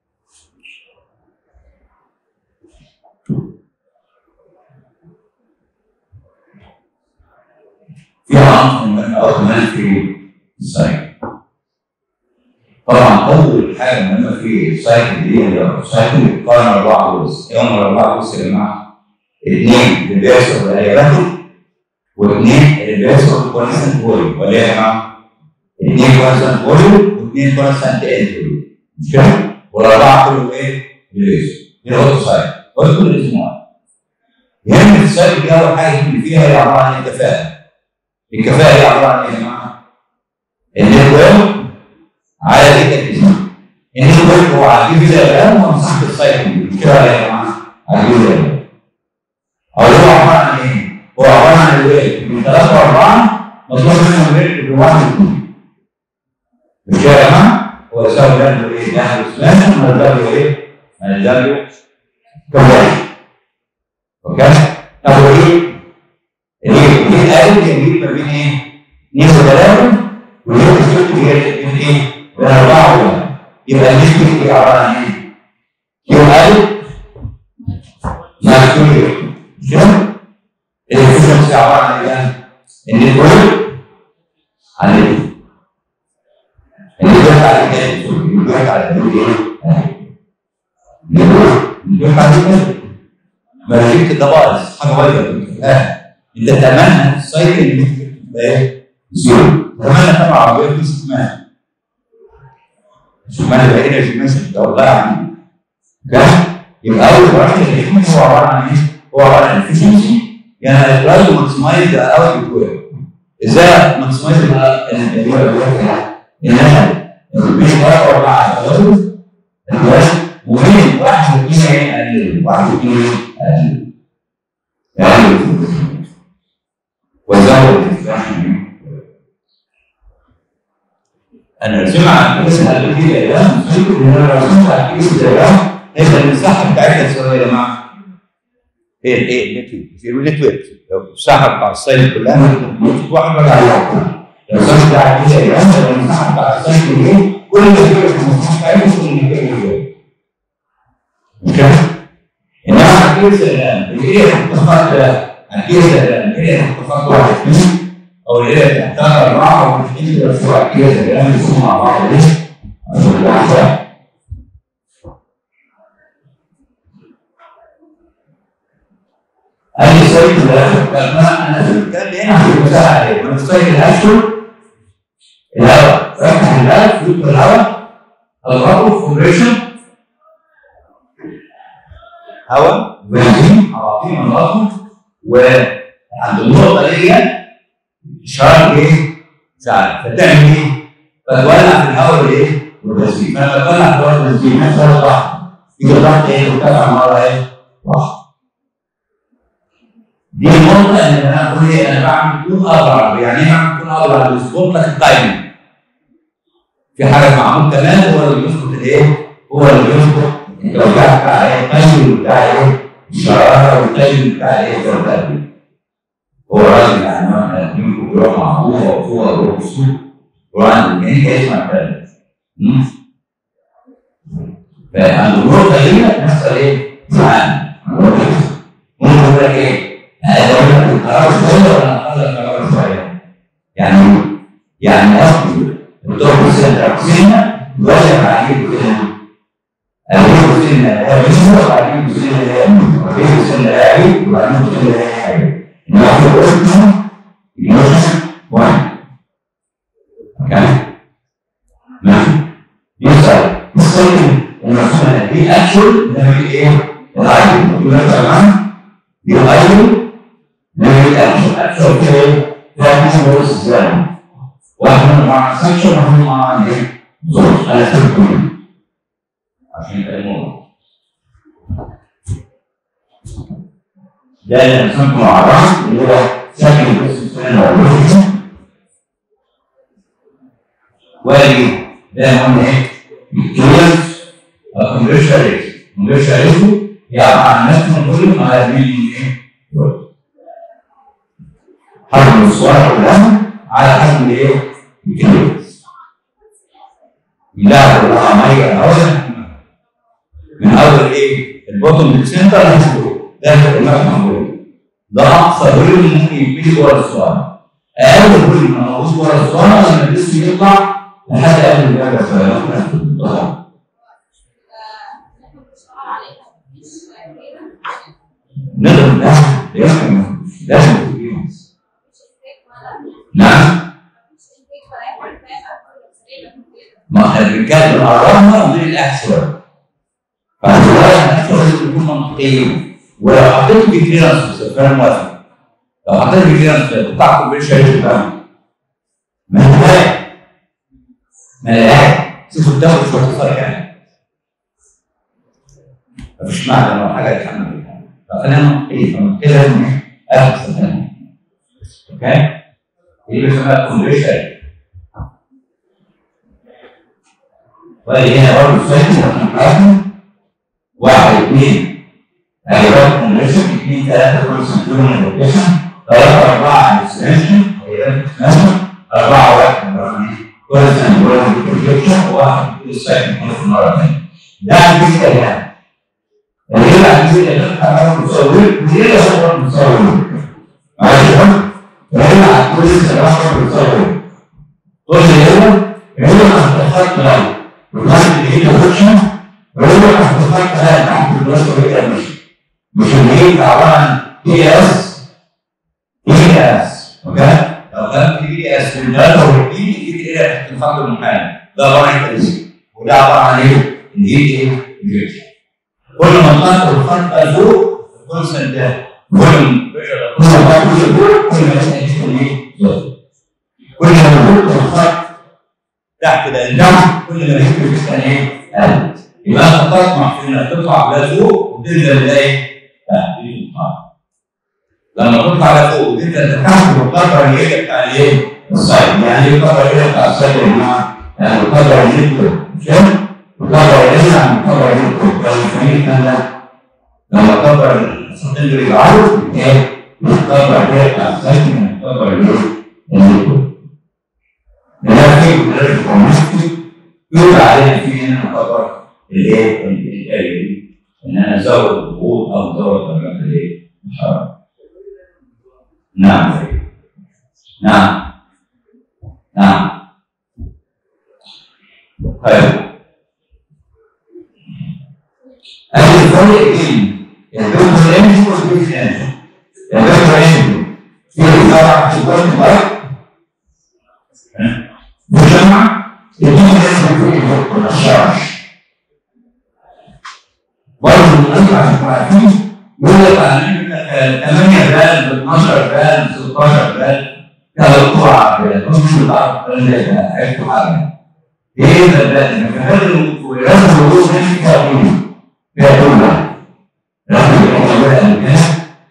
فيها عنصر مهم أو كمان في السايكل. طبعا أول حاجة مهمة في السايكل دي هي السايكل بيتقارن أربعة جزء، إيه هم الأربعة جزء يا جماعة؟ اثنين ريفيرسال والأياباتيك واثنين ريفيرسال كونستنت فوليوم ولا إيه يا جماعة؟ اثنين كونستنت فوليوم واثنين كونستنت اند فوليوم مش كده؟ والأربعة كلهم إيه؟ ريفيرسال. دي هو السايكل. هو كل اسم واحد. يهم في السايكل دي أول حاجة اللي فيها هي عبارة عن الكفاءة. الكفاءة هي عبارة عن ايه يا جماعة؟ النتورك على الاسم النتورك هو عديد الألام ومساحة السايكل مش كده يا جماعة؟ عديد الألام أو هو عبارة عن ايه؟ هو عبارة عن الويل من ثلاثة وأربعة مطلوب منهم ويل بواحد واثنين مش كده يا جماعة؟ هو يساوي ده ايه؟ ده اكسبانشن ولا ده ايه؟ ده كويس اوكي؟ طب وايه؟ ايه؟ ايه الالف يجيب ما بين ايه؟ اثنين وثلاثه والليفت شيفت هي بين ايه؟ بين اربعه وثلاثه يبقى الليفت هي عباره عن ايه؟ كيو الف مع كيو يو مش كده؟ الافشنسي عباره عن ايه؟ النتورك على ايه؟ النتورك على ايه؟ النتورك على ايه؟ النتورك النتورك على ايه؟ ما جبت ده بايظ حاجه بايظه آه. انت تمنى السايكل اللي تبقى ايه؟ زيرو تمنى طبعا عربيه في ستمان ستمان يبقى انرجي مسج ده والله يعني ده يبقى اول واحد اللي هو عباره عن ايه؟ هو عباره عن efficiency يعني try to maximize the output ازاي ماكسمايز بقى اللي هو ان انا مش بقى اربعه تجاوز ومين واحد واثنين اقل واحد واثنين اقل يعني وزود انا رسمها على الكيس اللي فيه الايام ان انا رسمت على الكيس الايام هيبقى المساحه بتاعتها تساوي يا جماعه هي ايه نتيجه في النتورك لو المساحه بتاع السايت كلها نقطه واحد بقى على لو رسمت على الكيس الايام يبقى المساحه بتاع السايت ايه كل اللي فيه المساحه بتاعتها كل اللي فيه مش كده؟ انما على الكيس الايام الايه اتفقت الكيس الايام الايه اتفقت واحد اثنين او الايه ثلاثه اربعه او اثنين كده في واحد كيس الايام يكونوا مع بعض ليه؟ عشان كده أي سايكل أنا أنا بتكلم هنا في المساحة عليه أنا السايكل أشهر الهواء بفتح الهواء فلوس الهواء أضغطه في كومبريشن هواء بنزين أعطيه أضغطه وعند النقطة دي شارك إيه؟ شعر فتعمل إيه؟ فتولع في الهواء بالإيه؟ والبنزين فلما تولع في الهواء بالبنزين نفس الضغط يجي الضغط إيه؟ مرتفع مرة إيه؟ واحدة دي النقطة إن أنا أقول إيه أنا بعمل كون أضرب يعني إيه بعمل كون أضرب؟ بيظبط لك التايمنج. في حاجة معمول كمان هو اللي بيظبط الإيه؟ هو اللي بيظبط الوجع بتاع إيه؟ التايمنج بتاع إيه؟ الشرارة والتايمنج بتاع إيه؟ الترتيب. هو راجل يعني احنا قاعدين بيروح مع أبوه وأخوه أو أخته وعنده إمكانية يسمع كلام. فعند النقطة دي نحصل إيه؟ ساعات. ممكن يقول لك إيه؟ قرار شويه ولا اقل قرار شويه؟ يعني يعني قصدي الدكتور سنة سنة واجب عليه أبيه سنة أبيه وبعدين سنة أبيه سنة أبيه وبعدين سنة أبيه إنما في الأسم يوشن واحد أوكي؟ ماشي يسأل الصين المرسومة دي أكشن ده إيه؟ العين يقول لك يا جماعة دي العين نعمل اكشن اكشن فين؟ فاهم هو ازاي؟ واحنا مع سكشن واحنا مع ايه؟ زوج انا سبتكم عشان يكلمونا ده اللي رسمته مع بعض اللي هو سكن بس السنه واجي ده قلنا ايه؟ كليرنس كونفرشن ريت كونفرشن ريت هي عباره عن نفس كله على مين ايه؟ حجم الصور كلها على حجم ايه؟ الكلمة. لا كلها ميه الاول من اول ايه؟ البوتوم للسنتر للفوق ده كلها موجود ده اقصى فوليوم ممكن يبتدي ورا الصور اقل فوليوم موجود ورا الصور لما الجسم يطلع لحد اقل من درجه صغيره نقدر لازم لازم نعم ما احنا بنتكلم قربنا من الاحسن فالصغير الاحسن لازم يكون منطقيين ولو حطيت في كليرنس بس فانا موافق لو حطيت في كليرنس بتاع كومبريشن ريت ما هي ما هي شوف الدواء شو اختصار يعني مفيش معنى لو حاجه يتحمل بيها فخلينا منطقيين فمنطقي لازم اخد اوكي اللي بيسموها كونفرشن وادي هنا برضه سايكل واحد اثنين ادي برضه كونفرشن اثنين ثلاثه كل سنتين روتيشن ثلاثة أربعة اكستنشن أربعة واحد كل سنة كل بروجكشن وواحد كل سنة كل مرة ثانية ده الفكرة يعني اللي هي عندنا اللي احنا مصور ليه هو مصور عشان هنا كل سنة مصور كل يوم هنا هتحط له الراجل اللي هي فوكشن هو هتحط لها تحت الراسه وهي مش مش اللي هي عباره عن تي اس تي اس اوكي لو كان في بي اس من ثلاثة واربعين دي كده تحت الخط المحامي ده عبارة عن تنسيق وده عبارة عن ايه؟ ان دي ايه؟ ريجكشن كل ما طلعت الخط ده فوق الكونسنت ده كل كل ما كل دول كل ما يكون ايه كل ما يكون الخط تحت ده الجمع كل ما يكون في ايه قلب يبقى انت تطمع في انك تطلع لفوق وتنزل لايه؟ تحت دي الخط. لما تطلع لفوق وتنزل تحت بالقدر اللي هي بتاع الايه؟ الصيد يعني ايه القدر ايه بتاع الصيد يا جماعه؟ يعني القدر اللي انتوا مش كده؟ القدر اللي يعني القدر اللي انتوا لو فاهمين كان لما القدر السطيل يجعله ايه؟ القدر ايه بتاع الصيد من القدر اللي اللي انتوا ده في مدرس كوميونتي يقول علينا في هنا القدر الايه؟ الايه؟ ان انا ازود الضغوط او ازود درجات الايه؟ الحراره. نعم نعم نعم طيب أي الفرق بين الدكتور انجو والدكتور انجو الدكتور انجو في طبعا في كل فرق مجمع الدكتور انجو في الدكتور الشرش برضه الناس عشان عارفين يقول لك انا 8 بال 12 بال 16 بال كالقطوع كده كل بعض عرفتوا حاجه ايه ده ده المكان ولازم الوضوء ده في تأويل فيها دولة لازم يكون بقى المكان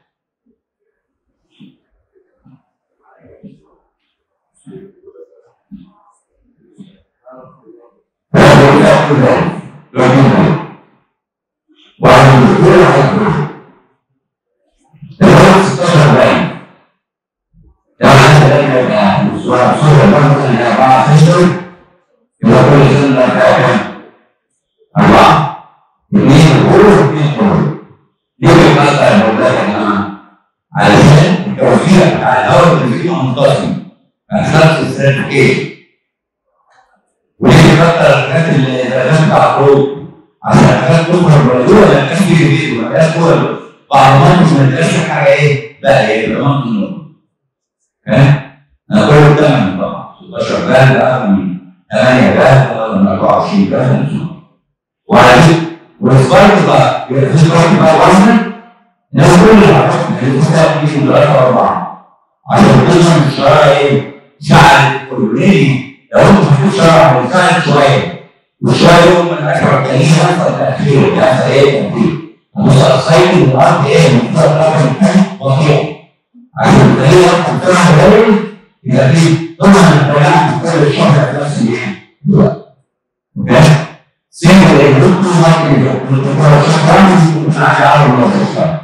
فهو يأكل ذلك يأكل وعلى الدكتور حيكون الوقت 16 باين لو حتى لما يبقى الأسبوع صورة مثلا أربعة أشهر يبقى كل سنة كام؟ أربعة اثنين قرون اثنين قرون ليه بيبقى الموضوع يا جماعة؟ علشان التوفيق بتاع الهواء اللي فيه منتظم خمس سيرتيفيكيشن وليه بيبقى الحاجات اللي لازم بتاع الخروج عشان الحاجات تخرج ولا دول ولا كان في بيت ولا كان كوره بعض المنطق ما تبقاش حاجه ايه بقى ايه يبقى منطق نور فاهم؟ انا كل ده طبعا 16 بال بقى من 8 بال من 24 بال وعلى كده والسبايك بقى يبقى في سبايك بقى وزن لو كل الحركات اللي بتستخدم في ثلاثة أربعة عشان تضمن الشرارة إيه؟ شعر كلوني لو أنت محطوط شرارة هتساعد شوية وشوية يوم من 10 تانيين هيحصل تأخير يحصل إيه تأخير؟ هتوصل السايكل الأرض إيه؟ من فرق الأرض الثاني بطيء عشان تلاقيه وقت الفرح قليل يبقى في طبعا البيان كل الشهر في نفس الوقت اوكي سيمبل ايه لوك ماركت بروتوكول شغال مع عالم الوظيفه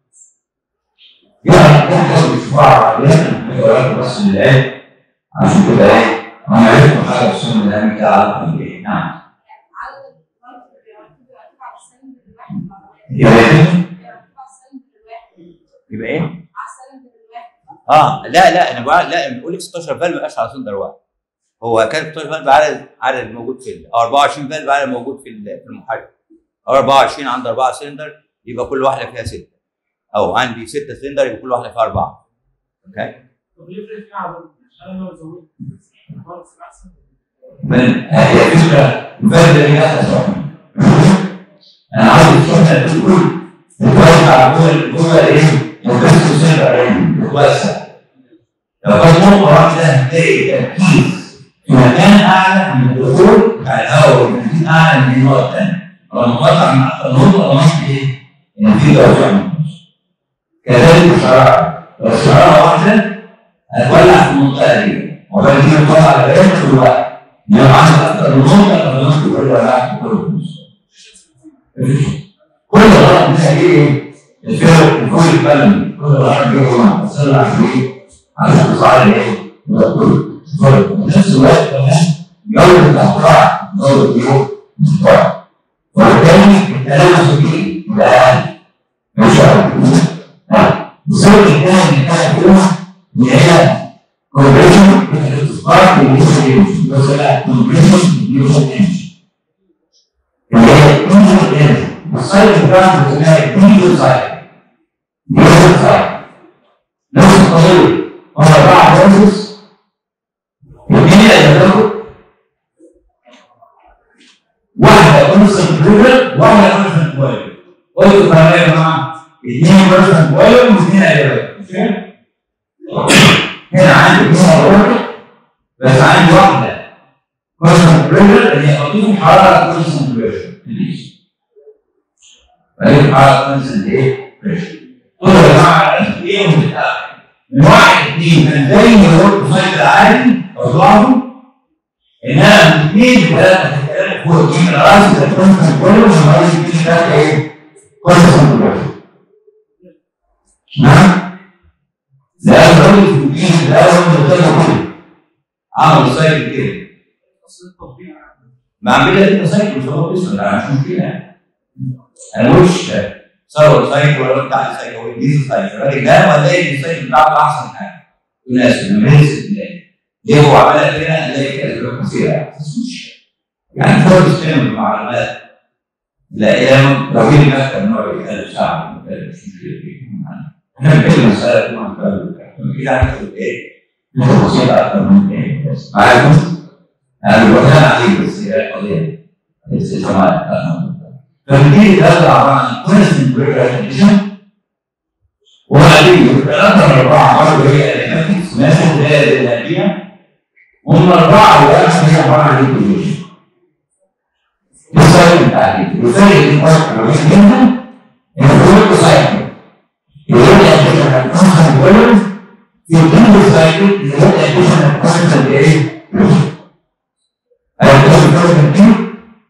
يعني ممكن تشوفها عليها بس للعلم عشان كده ايه انا عرفت حاجه في السن ده بتاع ايه نعم يبقى ايه؟ يبقى ايه؟ اه لا لا انا بقول لا بنقول لك 16 فالف ما يبقاش على سندر واحد هو كان 16 فالف عدد عدد الموجود في ال- او 24 فالف عدد الموجود في ال- في المحرك او 24 عند 4 سلندر يبقى كل واحده فيها 6 او عندي 6 سلندر يبقى كل واحده فيها 4 اوكي طب يفرق في عدد انا لو زودت خالص احسن من هذه الفكره مفاده لهذا الصحن انا عاوز الصحن تقول تتوسع جوه جوه ايه؟ البث سنتر ايه؟ تتوسع لو كان نقطه واحده هتلاقي تركيز في مكان اعلى من الدخول بتاع الهواء ومكان اعلى من النقطه الثانيه لو انقطع من اكثر نقطه ضمنت ايه؟ ان في توسع من النص كذلك الشراره لو الشراره واحده هتولع في المنطقه دي وبعد كده تطلع على بقيه في الوقت لو عندك اكثر من نقطه فضمنت كل ولعت كل النص كل غلط منها ايه؟ الفرق كل الكلام كل كل واحد يوم صلى عليه على تصعد ايه؟ وفي نفس الوقت كمان جودة الأفراح جودة اليوم مستوى وبالتالي التلامس فيه ده أقل مش أقل بسبب الكلام اللي كان فيها اللي هي كوبريشن الاستثمار بالنسبة مثلا كوبريشن بالنسبة اللي هي الانجل السايد بتاعها اسمها الانجل سايد الانجل سايد نفس القضية هم أربعة بروسس الاثنين اللي بتاخد واحدة كونستنت ريفر واحدة كونستنت بويل قلت بقى يا جماعة اثنين كونستنت بويل واثنين ايرور هنا عندي اثنين ايرور بس عندي واحدة كونستنت ريفر اللي هي قضية حرارة كونستنت ريفر فهي حرارة كونستنت ايه؟ ريفر قلت يا جماعة الناس ايه ومتأخر من واحد اثنين كان زي ما قلت سايكل عادي اطلعهم انما من اثنين ثلاثه هتتكلم فوق اثنين الراس ده كونسنت كله وما راس اثنين ثلاثه ايه؟ كونسنت كله نعم؟ لا الراجل في الاثنين ده هو اللي طلع كله عمل سايكل كده اصل التطبيق ما عملها انت سايكل مش هو اسمه انا مش مشكله انا مش ثروه سايكل ولا بتاع سايكل هو ديزل سايكل الراجل ده ولا السايكل بتاعته احسن حاجه يناسب يمارس ليه هو عملها كده الاقي كده في كثيره يعني فرص كلمه المعلومات لا إله لو جينا مثلا نوع يتقال شعب مش مشكله احنا بنتكلم مساله كما كده هناخد ايه؟ تفاصيل اكثر من ايه بس معاكم؟ انا بقولها عليك بس هي قضيه الاستثمار فبالتالي ده عباره عن كونستنت بريكشن وبعدين الثلاثه من اربعه برضه هي الاماتكس ماسك دائره النبيه هم اربعه واحد هي عباره عن الكونفيوجن السؤال التعليم والفرق بين الفرق ما بين منهم ان كل سايكل يقول اديشن الكونسنت فوليوم في كل سايكل يقول اديشن الكونسنت ايه؟ هيكون الكونسنت ايه؟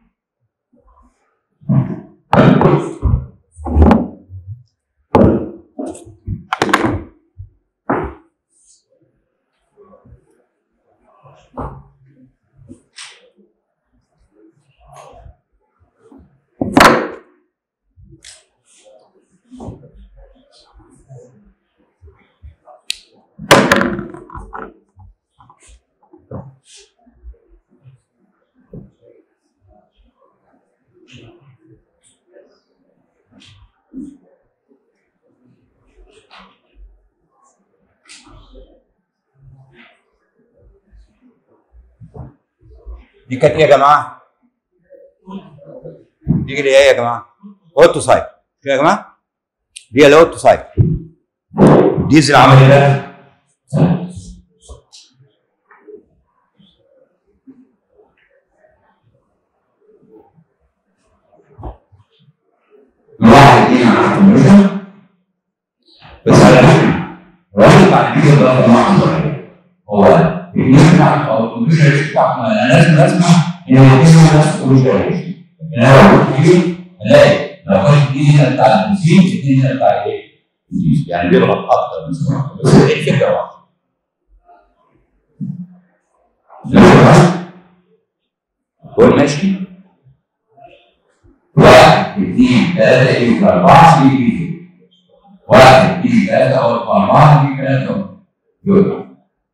دي كانت ايه يا جماعه؟ دي اللي ايه يا جماعه؟ اوتو سايكل شو يا جماعه؟ دي الاوتو سايكل ديزل عمل ايه بقى؟ واحد اثنين على الكمبيوتر بس على فكره الراجل بعد كده بقى جماعه صغيره هو الاثنين بتاع او الكمبيوتر بتاع انا لازم اسمع ان الاثنين نفس الكمبيوتر انا لو قلت فيه الاقي لو كان الاثنين هنا بتاع البنزين الاثنين هنا بتاع ايه؟ الديزل. يعني بيضغط اكتر من سرعه بس هي الفكره واحده قول ماشي واحد اثنين ثلاثة يجي أربعة يجي واحد اثنين ثلاثة أو أربعة يجي ثلاثة يبقى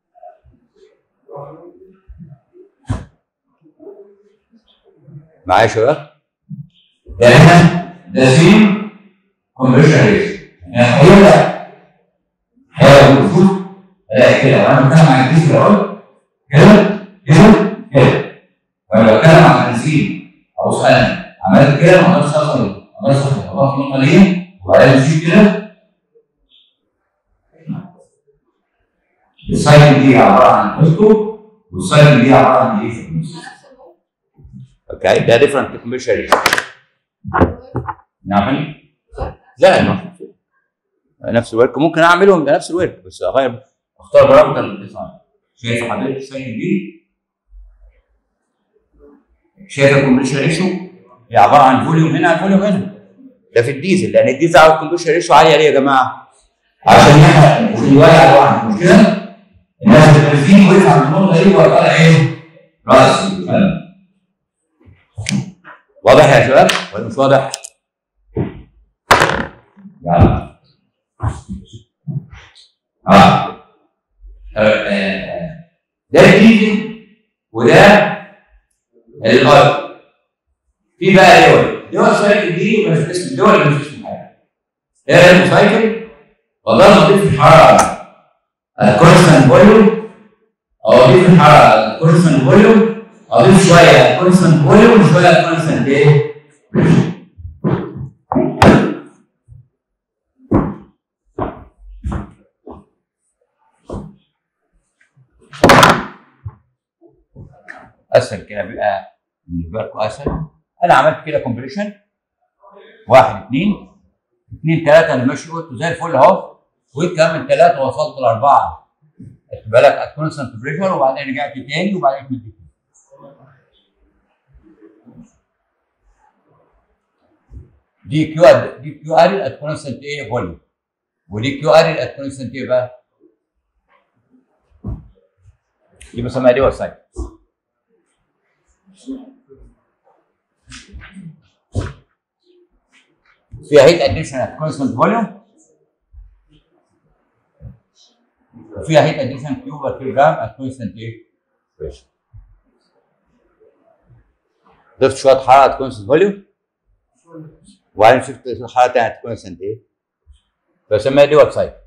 معايا يا شباب؟ يعني هنا ده سين كونفرشن ريشيو يعني هيبقى هيبقى المفروض الاقي كده وانا بتكلم عن الديزل اهو كده كده كده وانا بتكلم عن البنزين ابص انا عملت كده ما اقدرش اوصل ما اقدرش اوصل اضغط النقطه دي وبعدين امشي كده السايكل دي عباره عن اوتو والسايكل دي عباره عن ايه في النص اوكي ده ديفرنت كوميرشال نعم لا ما في- نفس الورك ممكن اعملهم بنفس الورك بس اغير اختار برامج الديزاين شايف حضرتك السايكل دي شايف الكومبريشن ريشيو هي عباره عن فوليوم هنا فوليوم هنا ده في الديزل لان الديزل على الكومبريشن ريشيو عاليه ليه يا جماعه؟ عشان يحرق الولع لوحده مش كده؟ الناس البنزين وقف عند النقطه دي وطلع ايه؟ راسي واضح يا شباب ولا مش واضح؟ يلا اه آه. ده الديزل وده الغرب في بقى دول دول سايكل دي مش اسم دول اللي مش اسم حاجه ايه المسايكل والله نضيف الحراره الكونستنت فوليوم او اضيف الحراره الكونستنت فوليوم اضيف شويه الكونستنت فوليوم وشويه الكونستنت ايه اسهل كده بيبقى بالنسبه لكم اسهل انا عملت كده كومبريشن واحد اثنين اثنين ثلاثه انا ماشي قلت زي الفل اهو وكمان من ثلاثه وصلت لاربعه خد بالك الكونستنت بريشر وبعدين رجعت تاني وبعدين مديت دي كيو ار دي كيو ار الكونستنت ايه فوليوم ودي كيو ار الكونستنت ايه بقى؟ دي بسميها دي وسايد فيها هيت اديشن كونستنت فوليوم وفيها هيت اديشن كيو بر كيلو جرام كونستنت ايه؟ بريشر ضفت شويه حراره كونستنت فوليوم وبعدين شفت الحراره بتاعت كونستنت ايه؟ بسميها دي ويب سايت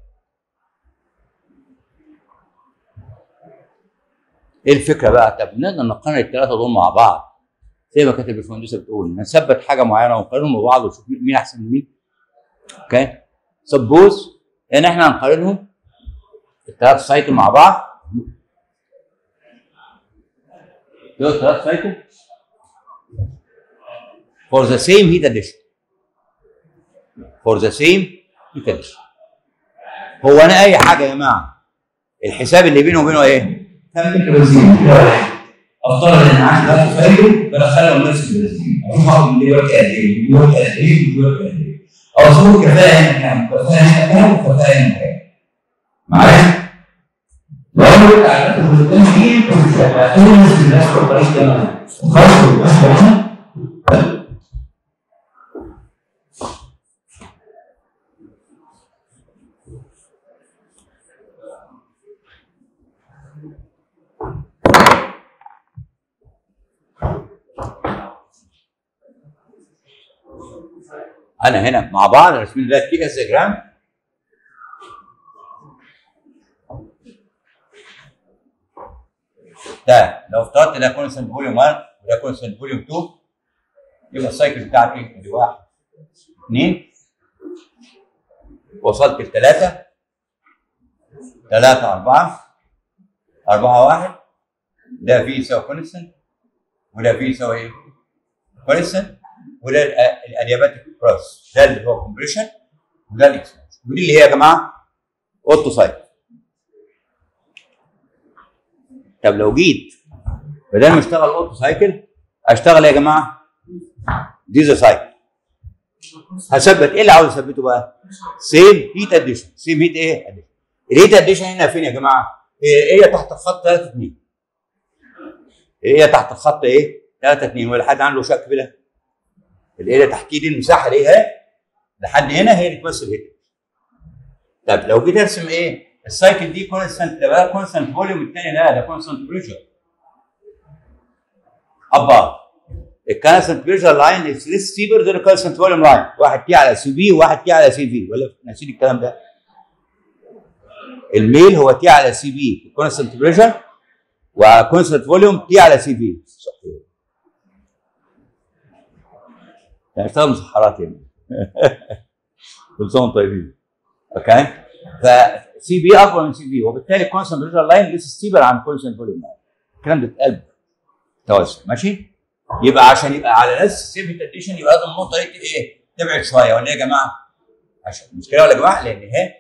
ايه الفكره بقى؟ طب نقدر نقارن الثلاثه دول مع بعض زي ما كانت الباشمهندسه بتقول نثبت حاجه معينه ونقارنهم ببعض ونشوف مين احسن من مين اوكي سبوز ان احنا هنقارنهم الثلاث سايكل مع بعض دول ثلاث سايكل for the same heat addition for the same heat addition هو انا اي حاجه يا جماعه الحساب اللي بينه وبينه ايه؟ كم لتر بنزين كده ولا ايه؟ افترض ان عندي ثلاث فايل بدخلهم نفس البنزين اشوف هاخد دلوقتي قد ايه دلوقتي قد ايه دلوقتي قد ايه او اشوف الكفاءه هنا كام الكفاءه هنا كام والكفاءه هنا كام معايا؟ لو انا قلت على الناس اللي قدام دي انت مش هتبقى تلمس الناس بالطريقه دي خلاص الناس هنا انا هنا مع بعض رسمين ده كي اس جرام ده لو افترضت ده كونستنت فوليوم 1 وده كونستنت فوليوم 2 يبقى السايكل بتاعتي ادي واحد اثنين وصلت لثلاثة ثلاثة أربعة أربعة واحد ده فيه يساوي كونستنت وده فيه يساوي ايه؟ كونستنت وده الأ- الادياباتيك بروس ده اللي هو كومبريشن وده الاكسبانشن ودي اللي هي يا جماعه اوتو سايكل طب لو جيت بدل ما اشتغل اوتو سايكل اشتغل يا جماعه ديزل سايكل هثبت ايه اللي عاوز اثبته بقى؟ سيم هيت اديشن سيم هيت ايه؟ اديشن الهيت اديشن هنا فين يا جماعه؟ هي هي تحت الخط 3 2 هي تحت الخط ايه؟ 3 2 ولا حد عنده شك في ده؟ الاريا تحتيه دي المساحه دي اهي لحد هنا هي اللي تمثل هنا طب لو جيت ارسم ايه السايكل دي كونستنت ده بقى كونستنت فوليوم الثاني لا ده كونستنت بريشر ابا الكونستنت بريشر لاين از ليس سيبر ذان الكونستنت فوليوم لاين واحد تي على سي بي وواحد تي على سي في ولا ناسيين الكلام ده الميل هو تي على سي بي كونستنت بريشر وكونستنت فوليوم تي على سي في صحيح يعني اشتغل مسحرات يعني كل سنه وانتم طيبين اوكي فسي بي اكبر من سي بي وبالتالي كونستنت بريشر لاين لسه ستيبل عن كونستنت فوليوم لاين الكلام ده اتقلب توازن ماشي يبقى عشان يبقى على نفس سيفت اديشن يبقى لازم النقطه دي ايه تبعد شويه ولا ايه يا جماعه؟ عشان مش كده ولا يا جماعه؟ لان اهي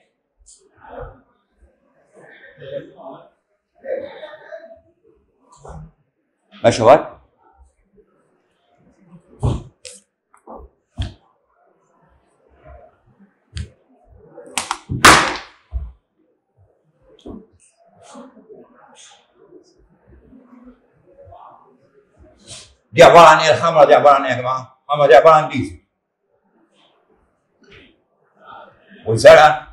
ماشي يا واد؟ دي عباره عن ايه الحمراء دي عباره عن ايه يا جماعه؟ الحمراء دي عباره عن ديزل والزرقاء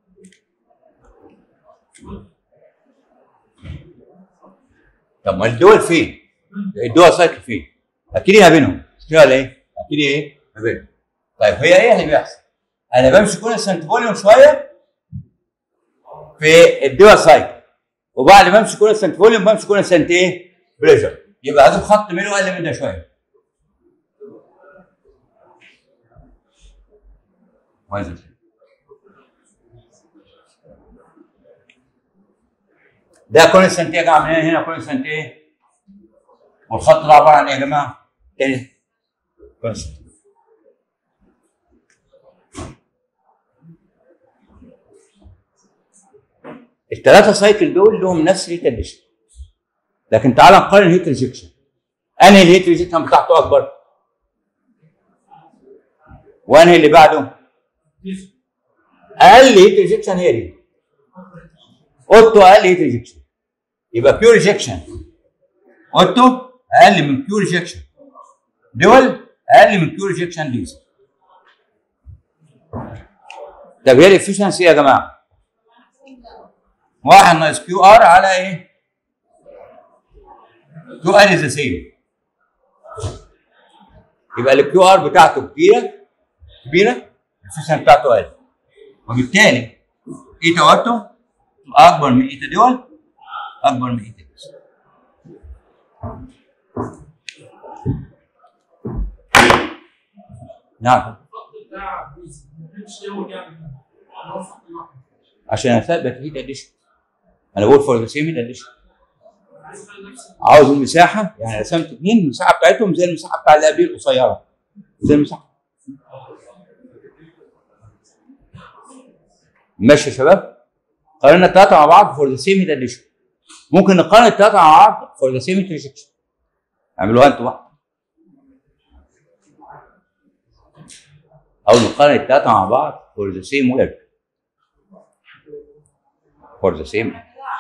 طب ما الدول فين؟ الدول سايكل فين؟ اكيد ما بينهم مش كده ولا ايه؟ اكيد ايه؟ ما بينهم طيب هي ايه اللي بيحصل؟ انا بمشي كل سنت فوليوم شويه في الدول سايكل وبعد ما امشي كل سنت فوليوم بمشي كل سنت ايه؟ بريشر يبقى هذا خط منه اقل من ده شويه وهذا الشيء. ده كل سنت يا جماعه من هنا هنا كل سنت ايه؟ والخط ده عباره عن ايه يا جماعه؟ تاني كل سنت الثلاثه سايكل دول لهم نفس الهيت اديشن لكن تعال نقارن الهيت ريجكشن انهي الهيت ريجكشن بتاعته اكبر؟ وانهي اللي بعده؟ اقل هيت ريجكشن هي دي اوتو اقل هيت ريجكشن يبقى بيور ريجكشن اوتو اقل من بيور ريجكشن دول اقل من بيور ريجكشن ديزل طب هي الافشنسي يا جماعه واحد ناقص كيو ار على ايه؟ كيو ار از سيم يبقى الكيو ار بتاعته كبيره كبيره الافشنسي بتاعته اقل وبالتالي ايتا اوتو اكبر من ايتا دول اكبر من ايتا دول نعم الخط بتاع بيز ما كانش يوم يعني هو خط واحد. عشان اثبت هيت اديشن انا بقول فور ذا سيم هيت اديشن عايز أخلي نفس عاوز المساحه يعني رسمت اثنين المساحه بتاعتهم زي المساحه بتاع اللي قبليه القصيره زي المساحه ماشي يا شباب قارنا الثلاثه مع بعض فور ذا سيم هيت اديشن ممكن نقارن الثلاثه مع بعض فور ذا سيم هيت ريجكشن اعملوها انتوا بقى او نقارن الثلاثه مع بعض فور ذا سيم ورك فور ذا سيم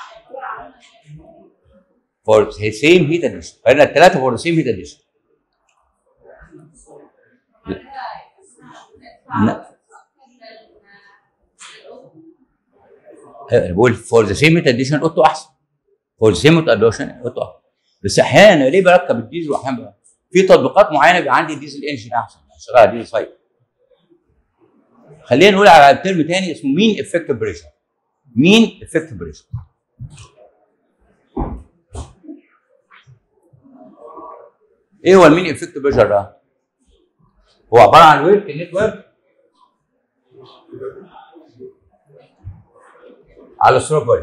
for the same heat addition فهنا الثلاثة for the same heat addition لا أنا بقول for the same heat addition اوتو احسن for the same heat addition اوتو احسن بس احيانا ليه بركب الديزل واحيانا بقى. في تطبيقات معينه بيبقى عندي ديزل انجن احسن شغال على ديزل سايكل خلينا نقول على ترم تاني اسمه مين افكتيف بريشر مين افكتيف بريشر ايه هو المين افكت بريشر ده؟ هو عباره عن ورك نتورك على السروب فوليوم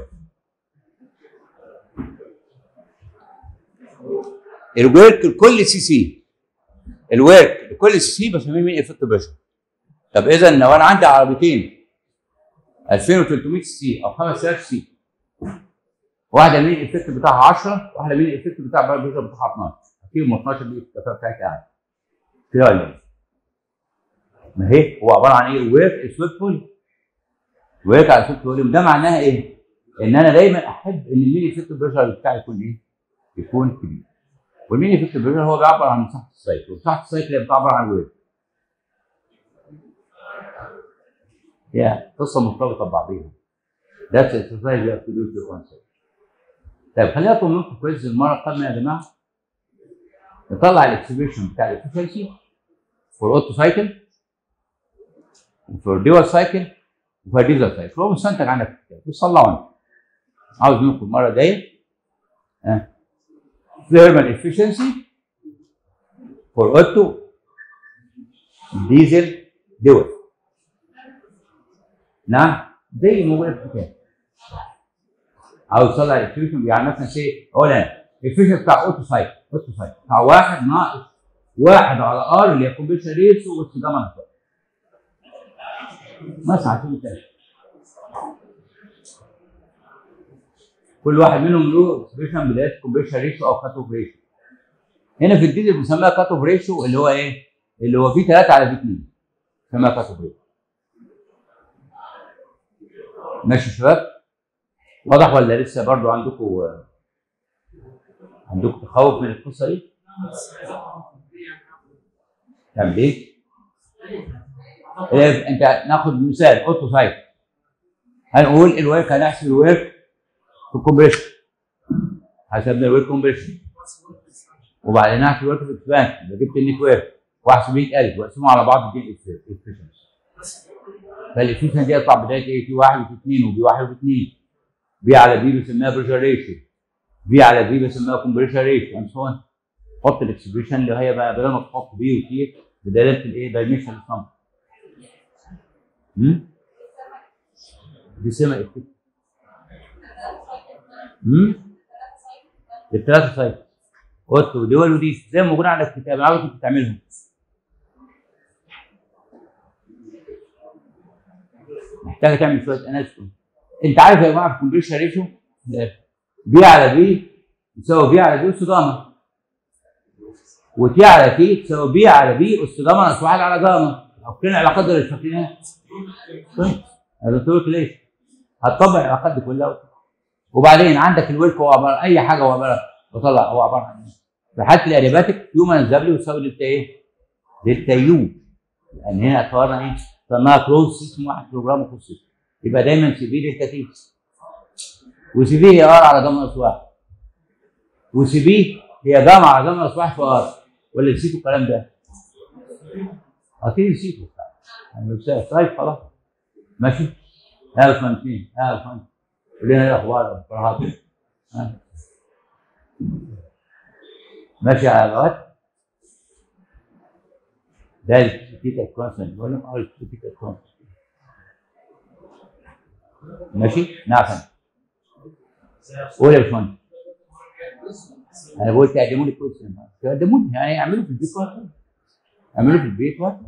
الورك لكل سي سي الورك لكل سي سي بسميه مين افكت بريشر طب اذا لو انا عندي عربيتين 2300 سي سي او 5000 سي واحده مين الافكت بتاعها 10 واحده مين الافكت بتاع البريشر بتاعها 12 فيهم 12 دي الكفاءه بتاعتي اعلى فيها ولا لا؟ ما هي هو عباره عن ايه؟ ويرك سويبفول ويرك على سويبفول فوليوم ده معناها ايه؟ ان انا دايما احب ان الميني افكت بريشر بتاعي يكون ايه؟ يكون كبير والميني افكت بريشر هو بيعبر عن مساحه السايكل ومساحه السايكل هي بتعبر عن ويرك هي قصه مرتبطه ببعضيها That's exercise you have to do to concept. طيب خلينا اطلب منكم كويز المره القادمه يا جماعه نطلع الاكسبريشن بتاع الافشنسي فور اوتو سايكل وفور ديول سايكل وفور ديزل سايكل هو مستنتج عنك في الكتاب بس طلعوا انت عاوز منكم المره الجايه ها ثيرمال افشنسي فور اوتو ديزل ديول نعم زي ما موجود في الكتاب عاوز تطلع الاكسبريشن يعني مثلا شيء اولا الفيشن بتاع اوتو سايكل اوتو سايكل بتاع واحد ناقص واحد على ار اللي هي كومبيشن ريشيو واستخدام الفرق مثلا عشان مثال كل واحد منهم له اكسبريشن بدايه كومبيشن ريشيو او كات اوف ريشيو هنا في الديزل بنسميها كات اوف ريشيو اللي هو ايه؟ اللي هو في 3 على في 2 بنسميها كات اوف ريشيو ماشي يا شباب؟ واضح ولا لسه برضو عندكم عندكم تخوف من القصه دي؟ تعمل ايه؟ إيه، انت ناخد مثال اوتو سايت هنقول الورك هنحسب الورك في الكومبريشن حسبنا الورك كومبريشن وبعدين نحسب الورك في اكسبانشن يبقى جبت النت ورك واحسب 100000 واقسمهم على بعض دي الافشنسي فالافشنسي دي يطلع بدايه ايه؟ في واحد وفي اثنين وفي واحد وفي اثنين بي على بي بنسميها بريشر ريشيو بي على بي بنسميها كومبريشن ريشيو اند سو حط الاكسبريشن اللي هي بقى بدل ما تحط بي وتي بدلاله الايه؟ دايمنشن نمبر امم دي سمة افكت امم الثلاثة سايت قلت ودول ودي زي ما موجود على الكتاب انا عاوز كنت تعملهم محتاجه تعمل شويه اناليسيس انت عارف يا جماعه في الكومبريشن ريشيو بي على بي يساوي بي على بي اس جاما وتي على تي تساوي بي على بي اس جاما ناقص واحد على جاما او كل العلاقات دي اللي فاكرينها طيب انا قلت لك ليه؟ هتطبق العلاقات دي كلها وبعدين عندك الورك هو عباره اي حاجه هو عباره بطلع هو عباره عن ايه؟ في حاله الاريباتيك يو ماينس دبليو يساوي دلتا ايه؟ دلتا يو لان هنا اعتبرنا ايه؟ سماها كلوز سيستم واحد بروجرام وكلوز سيستم يبقى دايما سي في دلتا تي وسي في هي ار على جاما ناقص واحد وسي في هي جاما على جاما ناقص واحد في ار ولا نسيتوا الكلام ده؟ اكيد نسيته يعني مش طيب خلاص ماشي ها يا باشمهندسين ها يا باشمهندس قول لنا ايه الاخبار فرحات ها ماشي يا علاوات ده الكريتيكال كونسنت بقول لهم اه الكريتيكال كونسنت ماشي نعم قول يا باشمهندس انا بقول تقدموا لي كويشن تقدموا لي يعني اعملوا في البيت وقت اعملوا في البيت وقت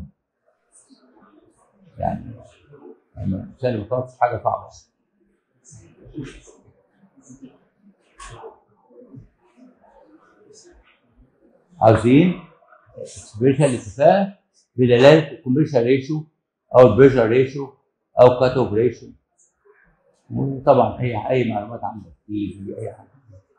يعني الانسان اللي بيطلع حاجه صعبه عاوزين اكسبريشن الاتفاق بدلاله الكومبريشن ريشيو او البريشر ريشيو او كات اوف ريشيو وطبعا اي اي معلومات عندك في اي حاجه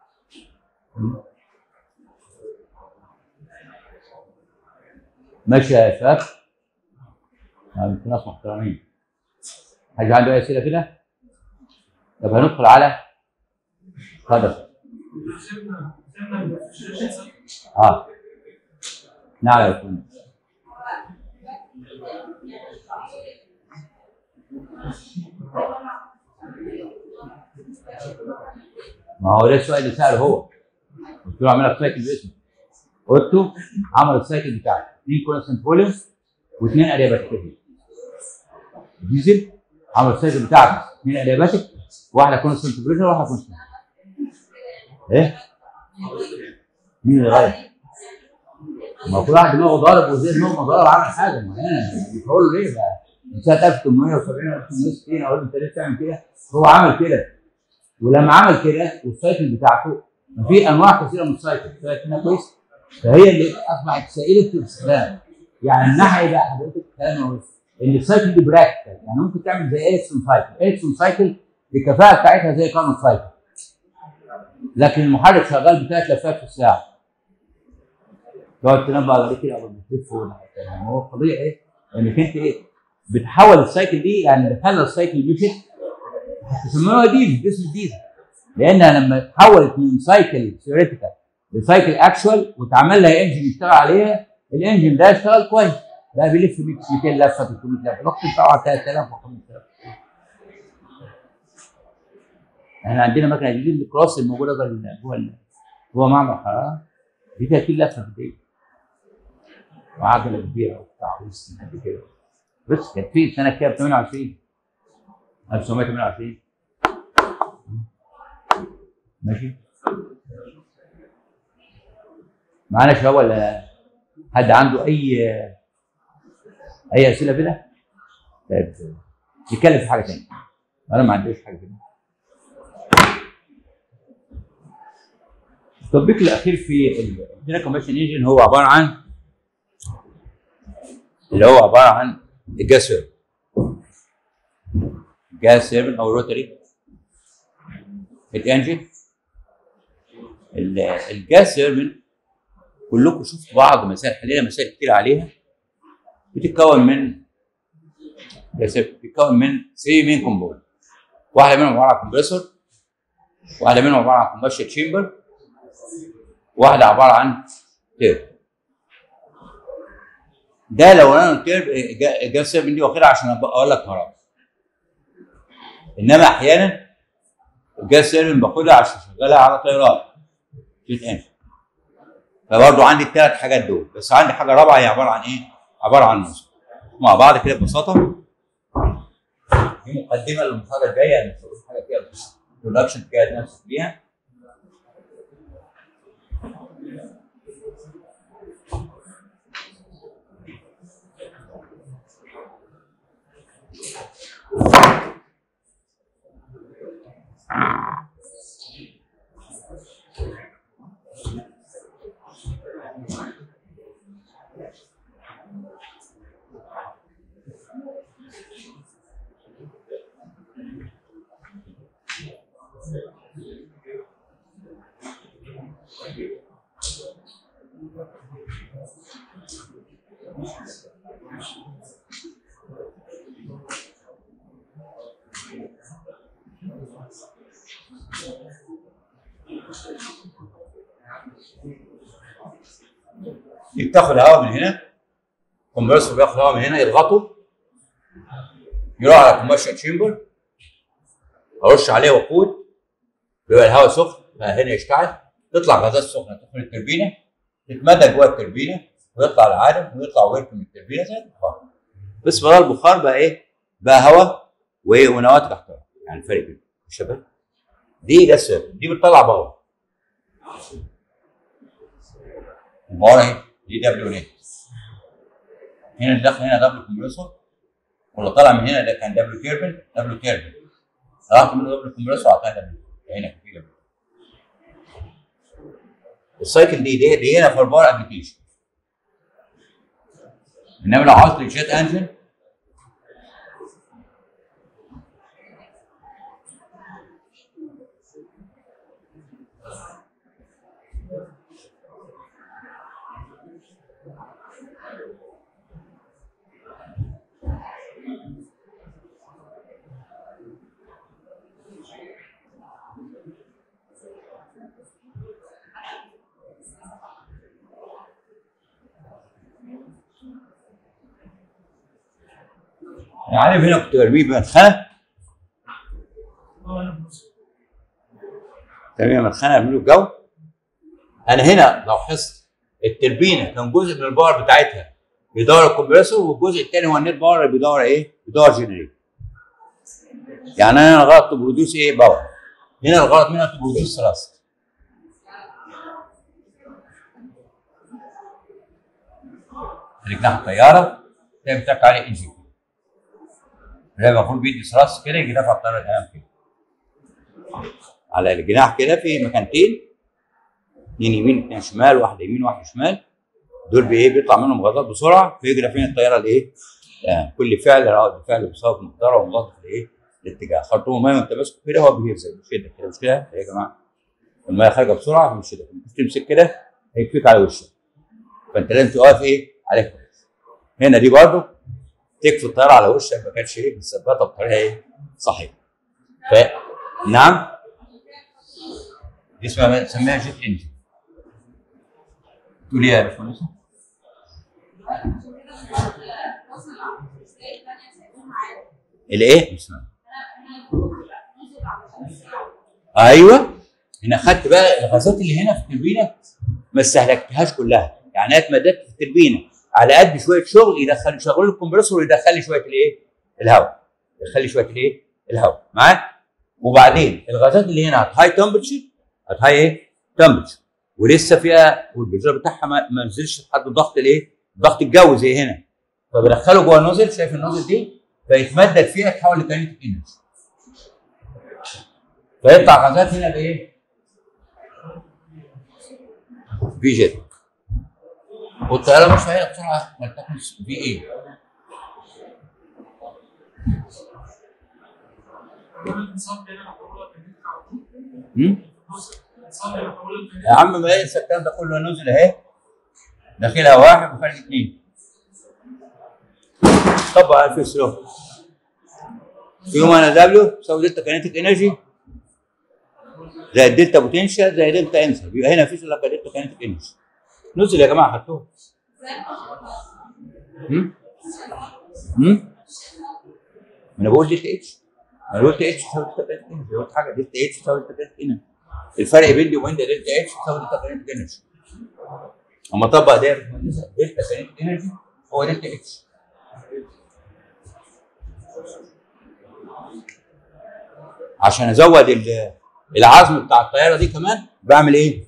ماشي يا شباب انتوا ناس محترمين حد عنده اي اسئله كده؟ طب هندخل على اتفضل اه نعم يا فندم ما هو ده السؤال اللي سأله هو قلت له اعملها سايكل باسمه قلت له عمل السايكل بتاعي اثنين كونستنت فوليوم واثنين ادياباتيك ديزل عمل السايكل بتاعك اثنين ادياباتيك واحده كونستنت بريشر وواحده كونستنت ايه؟ مين اللي غير؟ ما كل واحد دماغه ضارب وزي دماغه ضارب عمل حاجه معينه بقول له ليه بقى؟ من سنه 1870 1860 اقول له انت ليه بتعمل كده؟ هو عمل كده ولما عمل كده والسايكل بتاعته في انواع كثيره من السايكل شايفها كويس؟ فهي اللي اصبحت سائله الاستخدام يعني الناحيه بقى حضرتك كلام ان السايكل دي براكتيكال يعني ممكن تعمل زي اريكسون سايكل اريكسون سايكل الكفاءه بتاعتها زي كارنو سايكل لكن المحرك شغال بثلاث لفات في الساعه تقعد تنبه على كده قبل ما تلف يعني هو القضيه ايه؟ انك انت ايه؟ بتحول السايكل دي يعني بتخلي السايكل مشت تسموها ديزل اسم ديزل لانها لما اتحولت من سايكل ثيوريتيكال لسايكل اكشوال واتعمل لها انجن يشتغل عليها الانجن ده اشتغل كويس بقى بيلف 200 لفه 300 لفه الوقت بتاعه 3000 و5000 احنا عندنا مكنه جديده الكروس الموجوده جوه ال- جوه ال- جوه معمل حراره دي 30 لفه في الدقيقه وعجله كبيره وبتاع وسط قد كده بس كانت في سنه كام 28 1928 ماشي معانا شباب ولا حد عنده اي اي اسئله كده؟ طيب نتكلم في حاجه ثانيه انا ما عنديش حاجه كده التطبيق الاخير في الدينا كومبشن انجن هو عباره عن اللي هو عباره عن الجاس سيرفر جاس سيرفر او روتري الانجن الجاس سيرفر كلكم شفتوا بعض مسائل حلينا مسائل كتير عليها بتتكون من بتتكون من 3 مين كومبوننت واحده منهم عباره عن كومبريسور واحده منهم عباره عن كومبشن تشامبر واحده عباره عن تيرب ده لو انا التيرب جاب سبب دي واخدها عشان أبقى اقول لك كهرباء انما احيانا الجاز سيرفن باخدها عشان اشغلها على طيارات جيت ان فبرضه عندي الثلاث حاجات دول بس عندي حاجه رابعه هي عباره عن ايه؟ عباره عن نص مع بعض كده ببساطه دي مقدمه للمحاضره الجايه انا مش هقول حاجه فيها بس برودكشن تجهز نفسك بيها دي بتاخد هواء من هنا كومبرسور بياخد هواء من هنا يضغطه يروح على كومبشن تشامبر ارش عليه وقود بيبقى الهواء سخن بقى هنا يشتعل تطلع غازات سخنه تدخل التربينه تتمدد جوه التربينه ويطلع العالم ويطلع ويركب من التربينه زي البخار بس بدل البخار بقى ايه؟ بقى هواء وايه ونواتج احتراق يعني فرق بينهم شباب دي ده السبب دي بتطلع باور الباور اهي دي دبليو نت هنا اللي داخل هنا دبليو كومبريسور واللي طالع من هنا ده كان دبليو كيربن دبليو كيربن طلعت منه دبليو كومبريسور عطاها دبليو هنا كان في دبليو السايكل دي دي, دي هنا فور باور ابلكيشن انما لو عاوز الجيت انجن عارف هنا كنت برميه بمدخنه اه انا بنص تمام مدخنه ارمي له الجو انا هنا لو لاحظت التربينه كان جزء من الباور بتاعتها بيدور الكمبريسور والجزء الثاني هو النت باور اللي بيدور ايه؟ بيدور جنريتور يعني انا الغلط برودوس ايه؟ باور هنا الغلط منها برودوس ثلاث جناح الطياره ده بتاعك عليه انجن ده المفروض بيدي ثلاث كده يجي دافع الطياره الامام كده على الجناح كده في مكانتين اثنين يمين اثنين شمال واحده يمين واحده شمال دول بايه بيطلع منهم غازات بسرعه فيجري فين الطياره الايه؟ آه كل فعل رد فعل بيساوي مقدار ومضاد في الايه؟ الاتجاه خرطوم الميه وانت ماسكه كده هو بيهزك بيشدك كده مش كده يا جماعه الميه خارجه بسرعه بيشدك مش تمسك كده هيكفيك على وشك فانت لازم تقف ايه؟ عليك كويس هنا دي برضه تكفي الطياره على وشك ما كانتش ايه متثبته بطريقه ايه؟ صحيحه ف نعم دي اسمها بنسميها جيت انجن تقول ايه يا باشمهندس؟ الايه؟ مش سامع. ايوه هنا خدت بقى الغازات اللي هنا في التربينه ما استهلكتهاش كلها يعني انا اتمددت في التربينه على قد شويه شغل يدخل يشغل لي الكمبريسور ويدخل لي شويه الايه؟ الهواء يدخل لي شويه الايه؟ الهواء معاك؟ وبعدين الغازات اللي هنا هات هاي تمبرتشر هات هاي ايه؟ تمبرتشر ولسه فيها والبريشر بتاعها ما ما نزلش لحد ضغط الايه؟ ضغط الجو زي هنا فبدخله جوه النوزل شايف النوزل دي فيتمدد فيها تحول لكاينتيك انرجي فيطلع غازات هنا بايه؟ في جيت والطياره مش هي بسرعه ولتكن في ايه؟ الانصاف ده انا بقول لك ان انت على طول هم؟ بص الانصاف ده بقول لك يا عم ما ينسى الكلام ده كله نزل اهي داخلها واحد وخارج اثنين طبق الف سلو يوم انا دبليو تساوي دلتا كينيتيك انرجي زائد دلتا بوتنشال زائد دلتا انسر يبقى هنا مفيش الا دلتا كينيتيك انرجي نزل يا جماعه خدتوه هم؟ هم؟ انا بقول دلتا اتش انا قلت اتش تساوي دلتا كينيتيك انرجي قلت حاجه دلتا اتش تساوي دلتا كينيتيك انرجي الفرق بيني وبين دلتا اتش تساوي دلتا كينيتيك انرجي اما اطبق ده يا باشمهندس دلتا كينيتيك انرجي هو دلتا اتش عشان ازود ال- العزم بتاع الطياره دي كمان بعمل ايه؟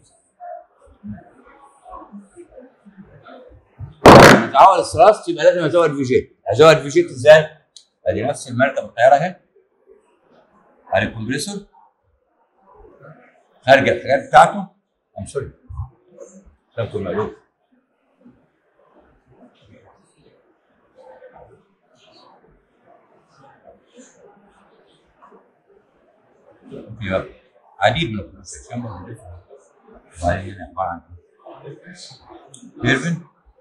عشان اتعود الثراست يبقى لازم ازود في جيت ازود في جيت ازاي؟ ادي نفس المركب الطياره اهي ادي الكمبريسور خارج الحاجات بتاعته ام سوري كتبته المقلوب يبقى عديد من الكونستراكشن وبعدين هنا عباره عن ايرفن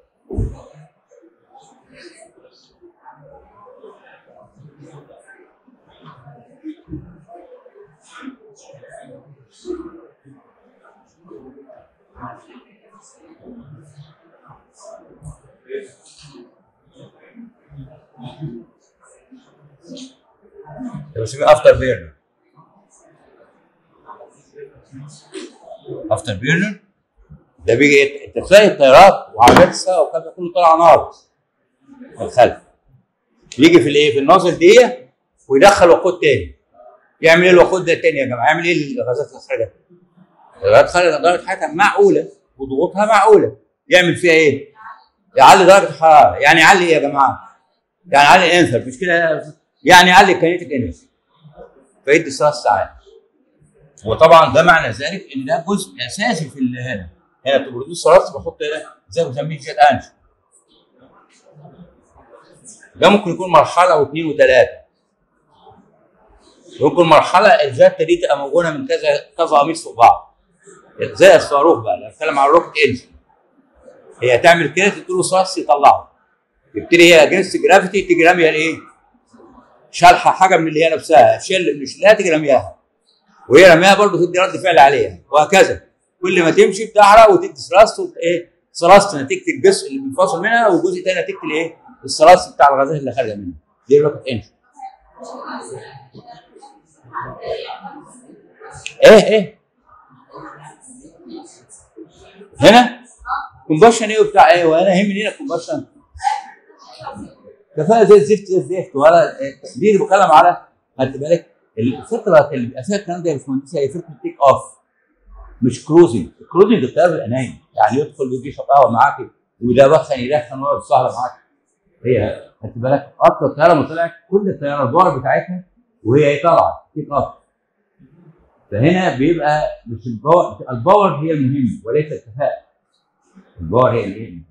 ده بسميه افتر بيرنر افتر بيرنر ده بيجي إيه؟ انت تلاقي الطيارات وعربيات السواق والكلام ده كله طالع نار في الخلف يجي في الايه في الناصر دي ويدخل وقود تاني يعمل ايه الوقود ده تاني يا جماعه يعمل ايه الغازات الخارجه الغازات الخارجه درجه حرارتها معقوله وضغوطها معقوله يعمل فيها ايه يعلي درجه الحراره يعني يعلي ايه يا جماعه يعني يعلي الانثر مش كده يعني يعلي الكينيتيك انرجي فيدي ثلاث ساعات وطبعا ده معنى ذلك ان ده جزء اساسي في ال- هنا هنا تبروديوس ثلاث بحط هنا زي ما بنسميه جيت انج ده ممكن يكون مرحله واثنين وثلاثه ممكن مرحله الذات دي تبقى موجوده من كذا كذا قميص فوق بعض زي الصاروخ بقى لو بتكلم عن الروكت انجن هي تعمل كده تدي له صاص يطلعه يبتدي هي اجنست جرافيتي تيجي راميه الايه؟ شالحه حاجه من اللي هي نفسها شل من الشلات تيجي راميها وهي رميها برضه تدي رد فعل عليها وهكذا كل ما تمشي بتحرق وتدي ثراست وت- ايه ثراست نتيجه الجزء اللي بينفصل منها وجزء تاني نتيجه الايه الثراست بتاع الغازات اللي خارجه منها دي الروكت انجن ايه ايه هنا كومباشن ايه وبتاع ايه وانا يهمني هنا كومباشن كفاءه زي الزفت زي الزفت ولا دي اللي بتكلم على خدت بالك الفتره اللي بيبقى فيها الكلام ده يا باشمهندس هي فتره تيك اوف مش كروزنج الكروزنج الطيار بيبقى نايم يعني يدخل ويجي يشرب قهوه معاك وده بخن يدخن ويقعد السهره معاك هي خدت بالك قطر الطياره لما طلعت كل الطياره البار بتاعتها وهي طالعه تيك اوف فهنا بيبقى مش الباور الباور هي المهم وليس الكفاءه الباور هي الايه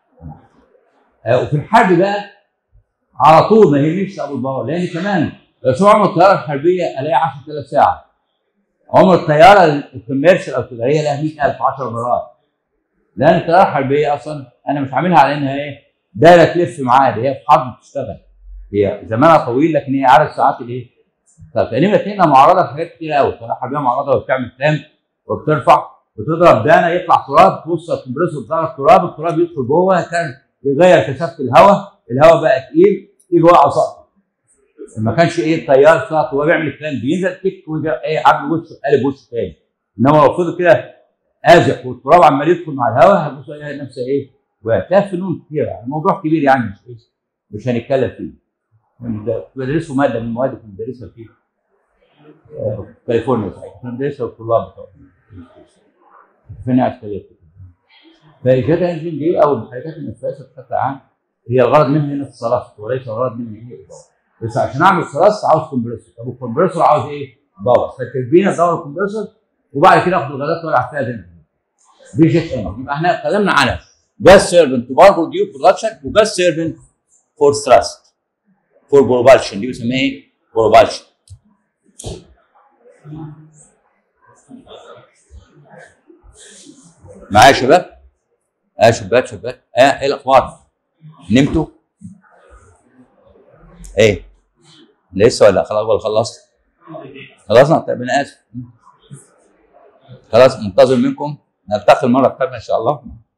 آه، وفي الحرب بقى على طول ما يهمنيش ابو الباور لان كمان لو شو عمر الطياره الحربيه الاقي 10000 ساعه عمر الطياره الكوميرشال او التجاريه لها 100000 10 مرات لان الطياره الحربيه اصلا انا مش عاملها على انها ايه دايره تلف معايا دي هي في حرب بتشتغل هي زمانها طويل لكن هي عدد ساعات الايه طب تقريبا اتنين معرضه لحاجات كتير قوي الطياره الحربيه معرضه وبتعمل كلام وبترفع وتضرب دانه يطلع تراب تبص على الكمبريسور بتاع التراب التراب يدخل جوه كان يغير كثافه الهواء الهواء بقى تقيل يجي واقع سقط ما كانش ايه الطيار سقط وهو بيعمل الكلام بينزل تك ويجي ايه عامل وشه قالب وشه تاني انما لو فضل كده ازق والتراب عمال يدخل مع الهواء هتبص الاقي نفسها ايه وهتلاقي فنون كتيره الموضوع كبير يعني مش إيه؟ مش هنتكلم فيه بدرسوا ماده من المواد اللي بندرسها في آه، كاليفورنيا صحيح كنا بندرسها الطلاب بتوع فين عسكريه فالجيت انجن دي او الحركات النفاثه بشكل عام هي الغرض منها هنا الثلاث وليس الغرض منها هي الباور بس عشان اعمل ثلاث عاوز كومبريسور طب الكومبريسور عاوز ايه؟ باور فالتربينه تدور الكومبريسور وبعد كده اخد الغازات والعب فيها زي ما هي. دي جيت انجن يبقى احنا اتكلمنا على جاز سيرفنت تو باور بروديو برودكشن وجاز سيرفنت فور ثراست فور بروبالشن دي بيسميها ايه؟ بروبالشن معايا يا شباب؟ اه شباك شباك اه ايه الاخبار؟ نمتوا؟ ايه؟ لسه ولا خلاص ولا خلصت؟ خلصنا طيب انا اسف خلاص منتظر منكم نلتقي المره القادمه ان شاء الله